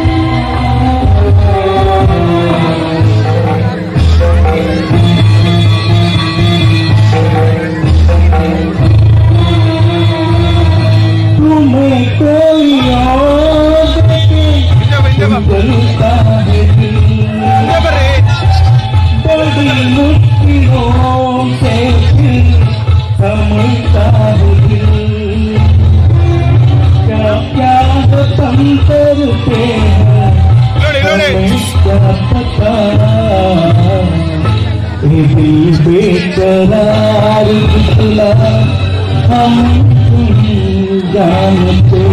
तुम्हें कोई और देखे ಹಿಂದೆ ಬಾ, ಹಿಂದೆ ಬಾ. जलता है दिल ಹಿಂದೆ ಬರ್ರಿ बड़ी मुश्किलों से दिल समझता है दिल क्या क्या हम करते हैं ನೋಡಿ ನೋಡಿ हमें क्या पता ये दिल बेकरार निकला हम तुम जानते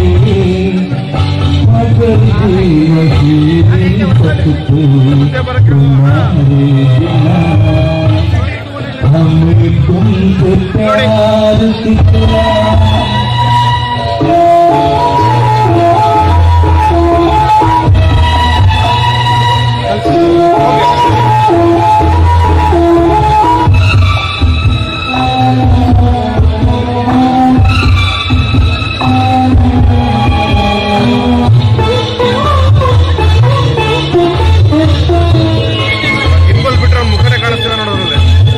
मगर जी नहीं सकते तुम्हारे बिना हमें तुमसे प्यार कितना ಗಿಂಬಲ್ ಬಿಟ್ರೆ ಅವ್ನ್ ಮುಖನೇ ಕಾಣಿಸ್ತಿಲ್ಲ ನೋಡೋದ್ರಲ್ಲಿ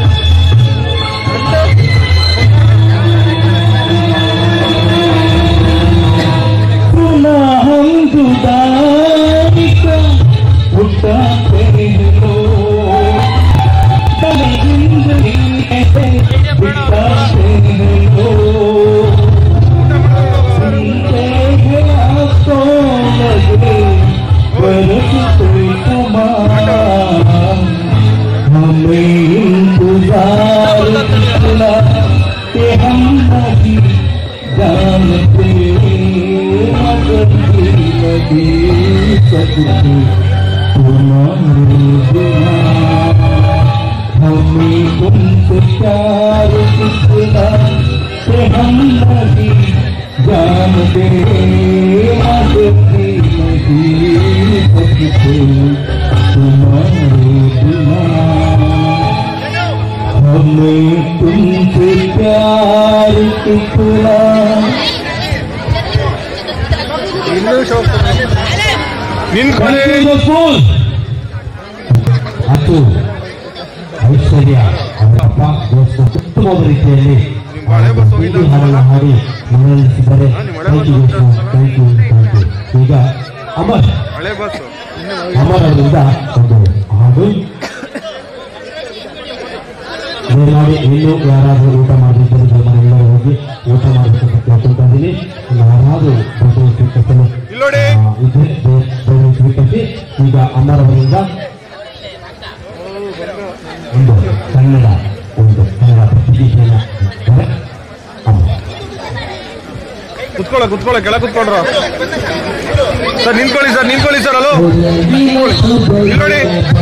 सुना हम जुदाई का उठाते हैं लोग बड़ी जिंदगी में बिताते हैं लोग सुनते हैं आंखों लगे बरसते तमाम हमें इंतजार कितना कि हम नहीं जानते मगर दिल नहीं सकते तुम्हारे बिना हमें तुमसे प्यार कितना कि हम नहीं जानते मगर दिल नहीं सकते तुम्हारे बिना हमें तुमसे प्यार कितना ಇನ್ನೂ ಶೋಕ್ ನಿಂತ್ಕೊಳ್ಳಿ ಫುಲ್ ಮತ್ತು ಐಶ್ವರ್ಯ ಅವರ ಅಪ್ಪ ದೋಸ್ತ ಉತ್ತಮವಾದ ರೀತಿಯಲ್ಲಿ ಬೀದಿ ಹಾಡನ್ನು ಹಾಡಿ ಮನರಂಜಿಸಿದ್ದಾರೆ thank you thank you thank you ಈಗ ಅಮರ್ ಹಳೆ ಬಸ್ಸು ಅಮರ್ ಅವರಿಂದ ಒಂದು ಹಾಡು ದಯಮಾಡಿ ಇನ್ನೂ ಯಾರಾದರೂ ಊಟ ಮಾಡಿದ್ದರೆ ದಯಮಾಡಿ ಹೋಗಿ ಊಟ ಮಾಡಬೇಕಂತ ಕೇಳ್ಕೊಳ್ತಾ ಇದ್ದೀನಿ ಯಾರಾದರೂ ಫೋಟೋ ಸ್ವೀಕರಿಸಲು ಇಲ್ಲೋಡಿ ಆ, ಇದೆ ದಯ- ದಯವಿಟ್ಟು ಸ್ವೀಕರಿಸಿ ಈಗ ಅಮರ್ ಅವರಿಂದ ಒಂದು ಕನ್ನಡ ಒಂದು ಕನ್ನಡ ಪ್ರತಿಭೆಯನ್ನು ನೀಡ್ತಾರೆ. ಅಮರ್. ಕುತ್ಕೊಳ್ಳ ಕುತ್ಕೊಳ್ಳ ಕೆಳ ಕುತ್ಕೊಂಡ್ರು ಸರ್ ನಿಂತ್ಕೊಳ್ಳಿ ಸರ್ ನಿಂತ್ಕೊಳ್ಳಿ ಸರ್ ಅಲೋ ಇಲ್ಲೋಡಿ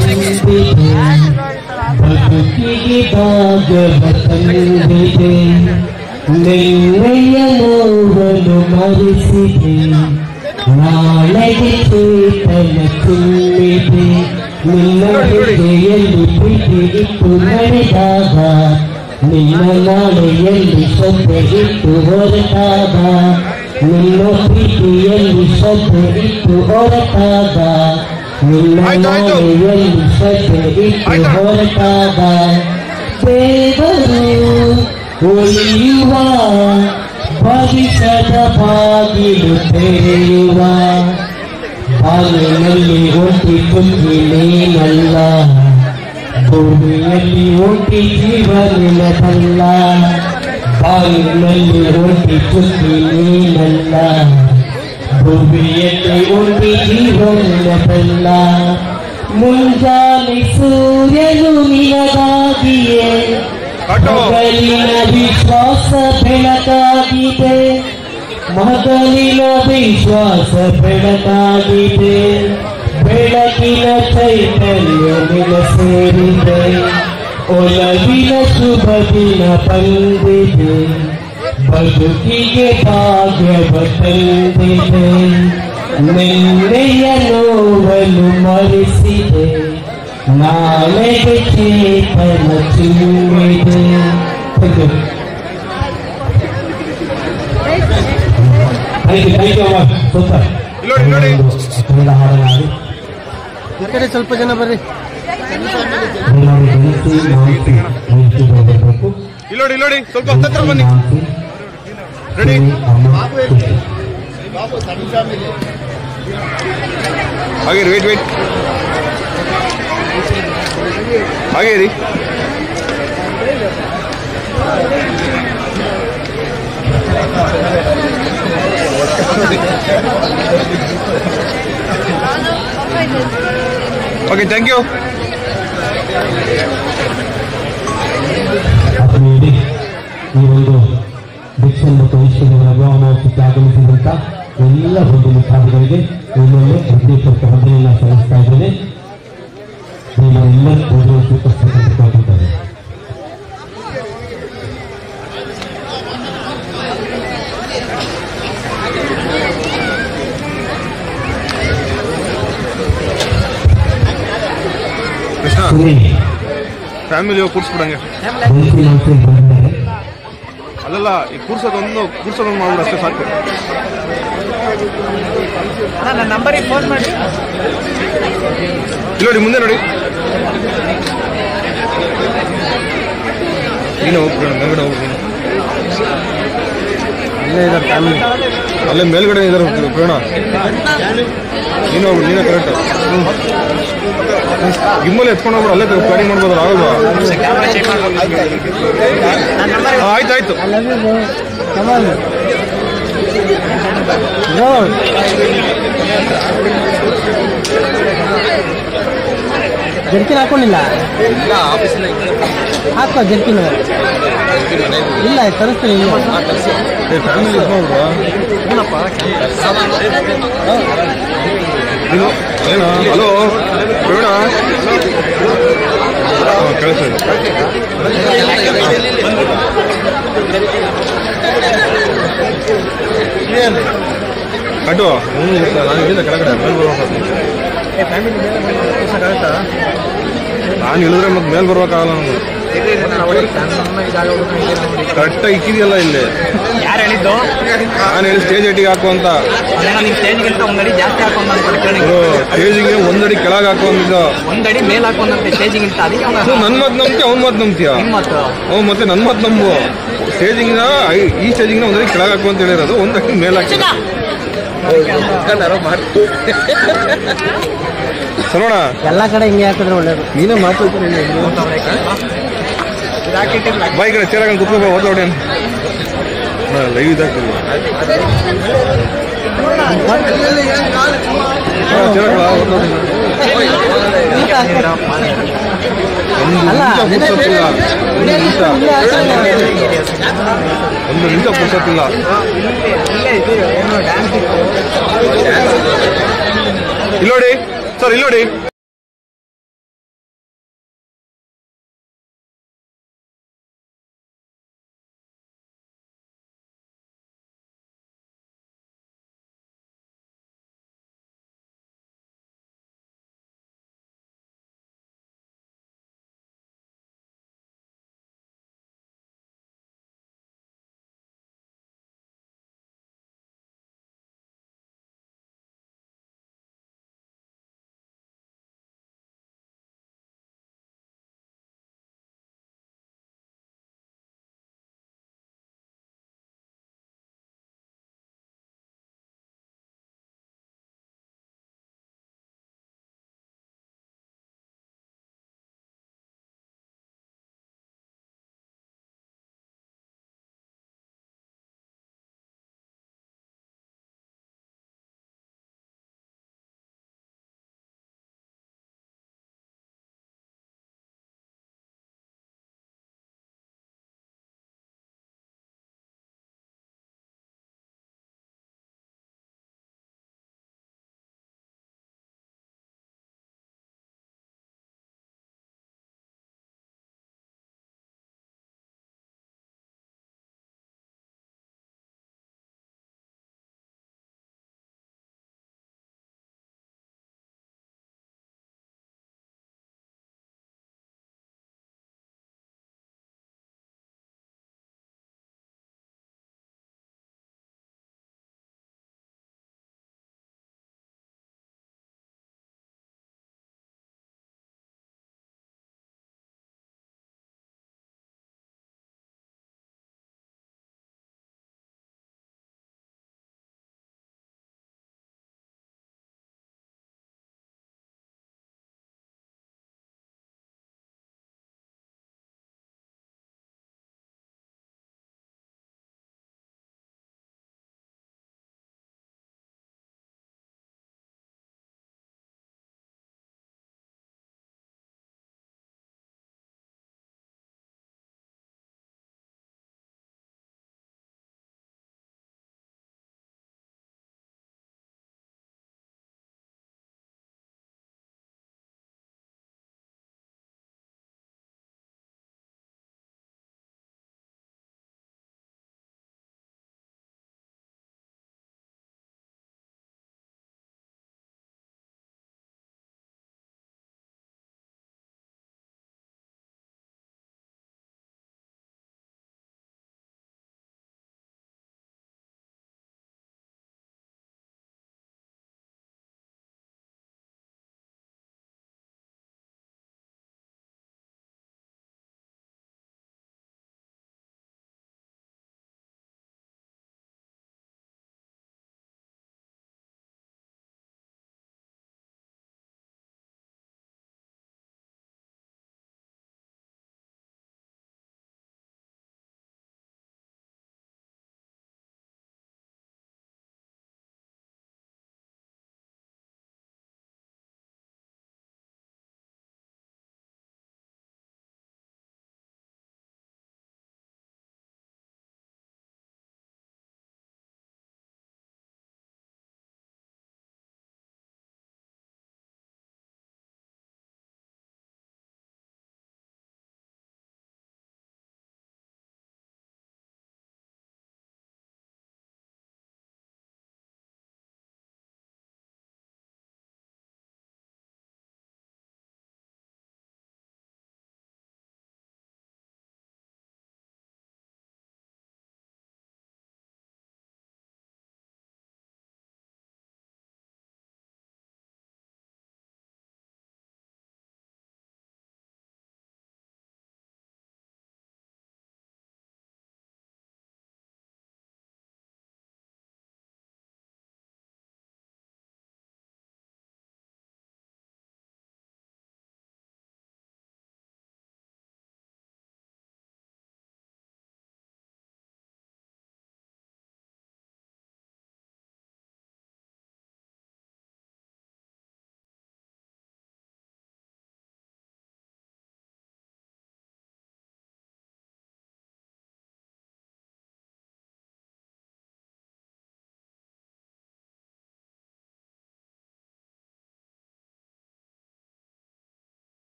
ಬದುಕಿಗೆ ಭಾಗ ಬಂದಿದೆ ನಿನ್ನೆಯ ನೋವನ್ನು ಮರೆಸಿದೆ ನಾಳೆಗೆ ಚೇತನ ತುಂಬಿದೆ ನಿನ್ನ ಹೆಜ್ಜೆಯಲ್ಲಿ ಪ್ರೀತಿಗಿತ್ತು ನಡೆದಾಗ ನಿನ್ನ ನಾಳೆಯಲ್ಲಿ ಶ್ರದ್ಧೆ ಇಟ್ಟು ಹೊರಟಾಗ ನಿನ್ನ ಪ್ರೀತಿಯಲ್ಲಿ ಶ್ರದ್ಧೆ ಇಟ್ಟು ಹೊರಟಾಗ ನಿನ್ನ ಆಯ್ತು, ಆಯ್ತು. ನಾಳೆಯಲ್ಲಿ ಶ್ರದ್ಧೆ ಇಟ್ಟು ಆಯ್ತು. ಹೊರಟಾಗ ದೇವರು ಉಳಿಯುವ ಭವಿಷ್ಯದ ಬಾಗಿಲು ತೆರೆಯುವ ಹಾಲಿನಲ್ಲಿ ಒಂಟಿ ಕುಂಜಿ ನೀನಲ್ಲ ಭೂಮಿಯಲ್ಲಿ ಒಂಟಿ ಜೀವನಿನದಲ್ಲ ಬಾಗಿಲಿನಲ್ಲಿ ಒಂಟಿ ಕುಂಜಿ ನೀನಲ್ಲ ಭೂಮಿಯಲ್ಲಿ ಒಂಟಿ ಜೀವನಿನದಲ್ಲ ಮುಂಜಾನೆ ಸೂರ್ಯನು ನಿನಗಾಗಿಯೇ ಆಟೋ. ಮಗಳಿನ ವಿಶ್ವಾಸ ಬೆಳಕಾಗಿದೆ ಮಗಳಿನ ವಿಶ್ವಾಸ ಬೆಳಕಾಗಿದೆ ಬೆಳಕಿನ ಚೈತನ್ಯ ನಿನ ಸೇರಿದೆ ಒಲವಿನ ಶುಭ ದಿನ ಬಂದಿದೆ ಬದುಕಿಗೆ ಭಾಗ್ಯವ ತಂದಿದೆ ನಿನ್ನೆಯ ನೋವನ್ನು ಮರೆಸಿದೆ ನಾಳೆಗೆ ಚೇತನ ಚಿಮ್ಮಿದೆ thank you thank you thank you ಅಮ್ಮ ಸೂಪರ್ ಇಲ್ಲಿ ನೋಡಿ, ಇಲ್ಲಿ ನೋಡಿ. ಕನ್ನಡ ಹಾಡಲಾಡಿ ಈ ಕಡೆ ಸ್ವಲ್ಪ ಜನ ಬರ್ರಿ ಎಲ್ಲರೂ ಬೆಳೆಸಿ ಮಾಹಿತಿ ಮಾಹಿತಿ ಬರಬೇಕು ಇಲ್ಲಿ ನೋಡಿ ಇಲ್ಲಿ ನೋಡಿ ಸ್ವಲ್ಪ ಹತ್ತತ್ರ ಬನ್ನಿ ಮಾಹಿತಿ ರೆಡಿ ಅಮ್ಮ ಖುಷಿ. ಹಾಗೆ ವೇಟ್ ವೇಟ್ ಹಾಗೆ ರೀ ಓಕೆ ಥ್ಯಾಂಕ್ ಯು ಅಥವಾ ಇಡೀ ಈ ಒಂದು ಭಿಕ್ಷನ್ ಮತ್ತು ಈಶ್ವರನ ವಿವಾಹೋತ್ಸವಕ್ಕೆ ಆಗಮಿಸಿದಂತ ಎಲ್ಲ ಬಂಧು ಮುಖಾದಿಗಳಿಗೆ ಇನ್ನೊಮ್ಮೆ ಹೃದಯಪೂರ್ವಕ ವಂದನೆಯನ್ನು ಸಲ್ಲಿಸ್ತಾ ಇದ್ದೇನೆ ನೀವೆಲ್ಲ ಗೌರವ ಸ್ವೀಕರಿಸಬೇಕಂತ ಕೇಳ್ಕೊಳ್ತಾರೆ ಕೃಷ್ಣ ಸುನಿ ಫ್ಯಾಮಿಲಿ ಹೋಗಿ ಕೂರ್ಸ್ಬಿಡಂಗೆ ಬೆಂಕಿ ಮಾಂಸ ಬಂದಿದ್ದಾರೆ ಅಲ್ಲಲ್ಲ ಈ ಕೂರ್ಸೋದೊಂದು ಕೂರ್ಸೋದೊಂದು ಮಾಡ್ಬಿಡು ಅಷ್ಟೇ ಸಾಕು ನನ್ನ ನಂಬರಿಗೆ ಫೋನ್ ಮಾಡಿ ಇಲ್ಲಿ ನೋಡಿ ಮುಂದೆ ನೋಡಿ ನೀನು ಹೋಗ್ಬಿಡೋಣ ಮೇಲ್ಗಡೆ ಹೋಗ್ಬಿಡೋಣ ಇಲ್ಲೇ ಇದ್ದಾರೆ ಫ್ಯಾಮಿಲಿ ಅಲ್ಲೇ ಮೇಲ್ಗಡೆ ಇದ್ದಾರೆ ಪ್ರೇರಣ ನೀನು ಹೋಗ್ಬಿಡು ನೀನೇ ಕರೆಕ್ಟ್ ಗಿಮ್ಮಲ್ಲಿ ಎತ್ಕೊಂಡು ಹೋಗ್ಬಿಡು ಅಲ್ಲೇ ಪ್ಲಾನಿಂಗ್ ಮಾಡ್ಬೋದಲ್ಲ ಆಗಲ್ವಾ ಆ, ಆಯ್ತು ಆಯ್ತು ಕಮಾಲ್ ಬ್ರೋ ಜರ್ಕಿನ್ ಹಾಕೊಂಡಿಲ್ಲ ಹಾಕೋ ಜರ್ಕಿನ್ ಇಲ್ಲ ತರಿಸ್ತೀನಿ ಇಲ್ಲ ಏ ಫ್ಯಾಮಿಲಿ ಇಟ್ಕೊಂಡ್ಬಿಡುವ ನೀನು ಏನ ಹಲೋ ಪ್ರವೀಣ ಹಾಂ ಕೆಲಸ ಇದೆ ಕಟ್ಟು ಹ್ಞೂ ಗೊತ್ತಾ ನಾನು ಹೇಳಿದ ಕೆಳಗಡೆ ಮೇಲೆ ಬರ್ಬೇಕು ನಾನು ಇಳಿದ್ರೆ ಮತ್ತೆ ಮೇಲೆ ಬರ್ಬೇಕಾಗಲ್ಲ ನನಗೆ ಕರೆಕ್ಟಾಗಿ ಇಕ್ಕಿದೆಯಲ್ಲ ಇಲ್ಲಿ ಯಾರು ಹೇಳಿದ್ದು ನಾನು ಹೇಳಿ ಸ್ಟೇಜ್ ಏಟಿಗೆ ಹಾಕು ಅಂತ ಏನೋ ನೀವು ಸ್ಟೇಜ್ಗಿಂತ ಒಂದಡಿ ಜಾಸ್ತಿ ಹಾಕೊಂಡ್ ಅಂತ ಕೇಳಿ ಸ್ಟೇಜಿಗೆ ಒಂದಡಿ ಕೆಳಗೆ ಹಾಕು ಅಂದಿದ್ದ ಒಂದಡಿ ಮೇಲ್ ಹಾಕೊಂಡಂತೆ ಸ್ಟೇಜಿಗಿಂತ ಅದಕ್ಕೆ ಅವ್ನು ಸೊ ನನ್ನ ಮಾತು ನಂಬ್ತಿ ಅವ್ನ ಮಾತು ನಂಬ್ತೀಯ ನಿಮ್ಮ ಮತ್ತು ಹ್ಞೂ ಮತ್ತೆ ನನ್ನ ಮಾತು ನಂಬು ಸ್ಟೇಜಿಂಗ್ನ ಈ ಸ್ಟೇಜಿಂಗ್ನ ಒಂದಡಿ ಕೆಳಗೆ ಹಾಕು ಅಂತ ಹೇಳಿರೋದು ಒಂದಡಿ ಮೇಲೆ ಹಾಕಿ ಸರೋಣ ಎಲ್ಲ ಕಡೆ ಹಿಂಗೆ ಹಾಕಿದ್ರೆ ಒಳ್ಳೇದು ನೀನೇ ಮಾತಾಡ್ತೀನಿ ಬಾಯ್ ಕಡೆ ಚೇರಾಗ ಕುತ್ಕೋಬ ಓದ್ಲೋಡಿ ಲೈವ್ ಇದಾಗ್ತದೆ ಚೇರಾಗಳ ಓದ್ಲೋಡಿ ಒಂದು ಅಲ್ಲ, ನಿಮಿಷ ಪುರ್ಸೊತ್ತಿಲ್ಲ ಒಂದು ನಿಮಿಷ ಇಲ್ಲೇ ಹಾಕಿದ್ರೆ ಒಂದು ನಿಮಿಷ ಪುರ್ಸೊತ್ತಿಲ್ಲ ಇಲ್ಲಿ ನೋಡಿ ಸರ್ ಇಲ್ಲಿ ನೋಡಿ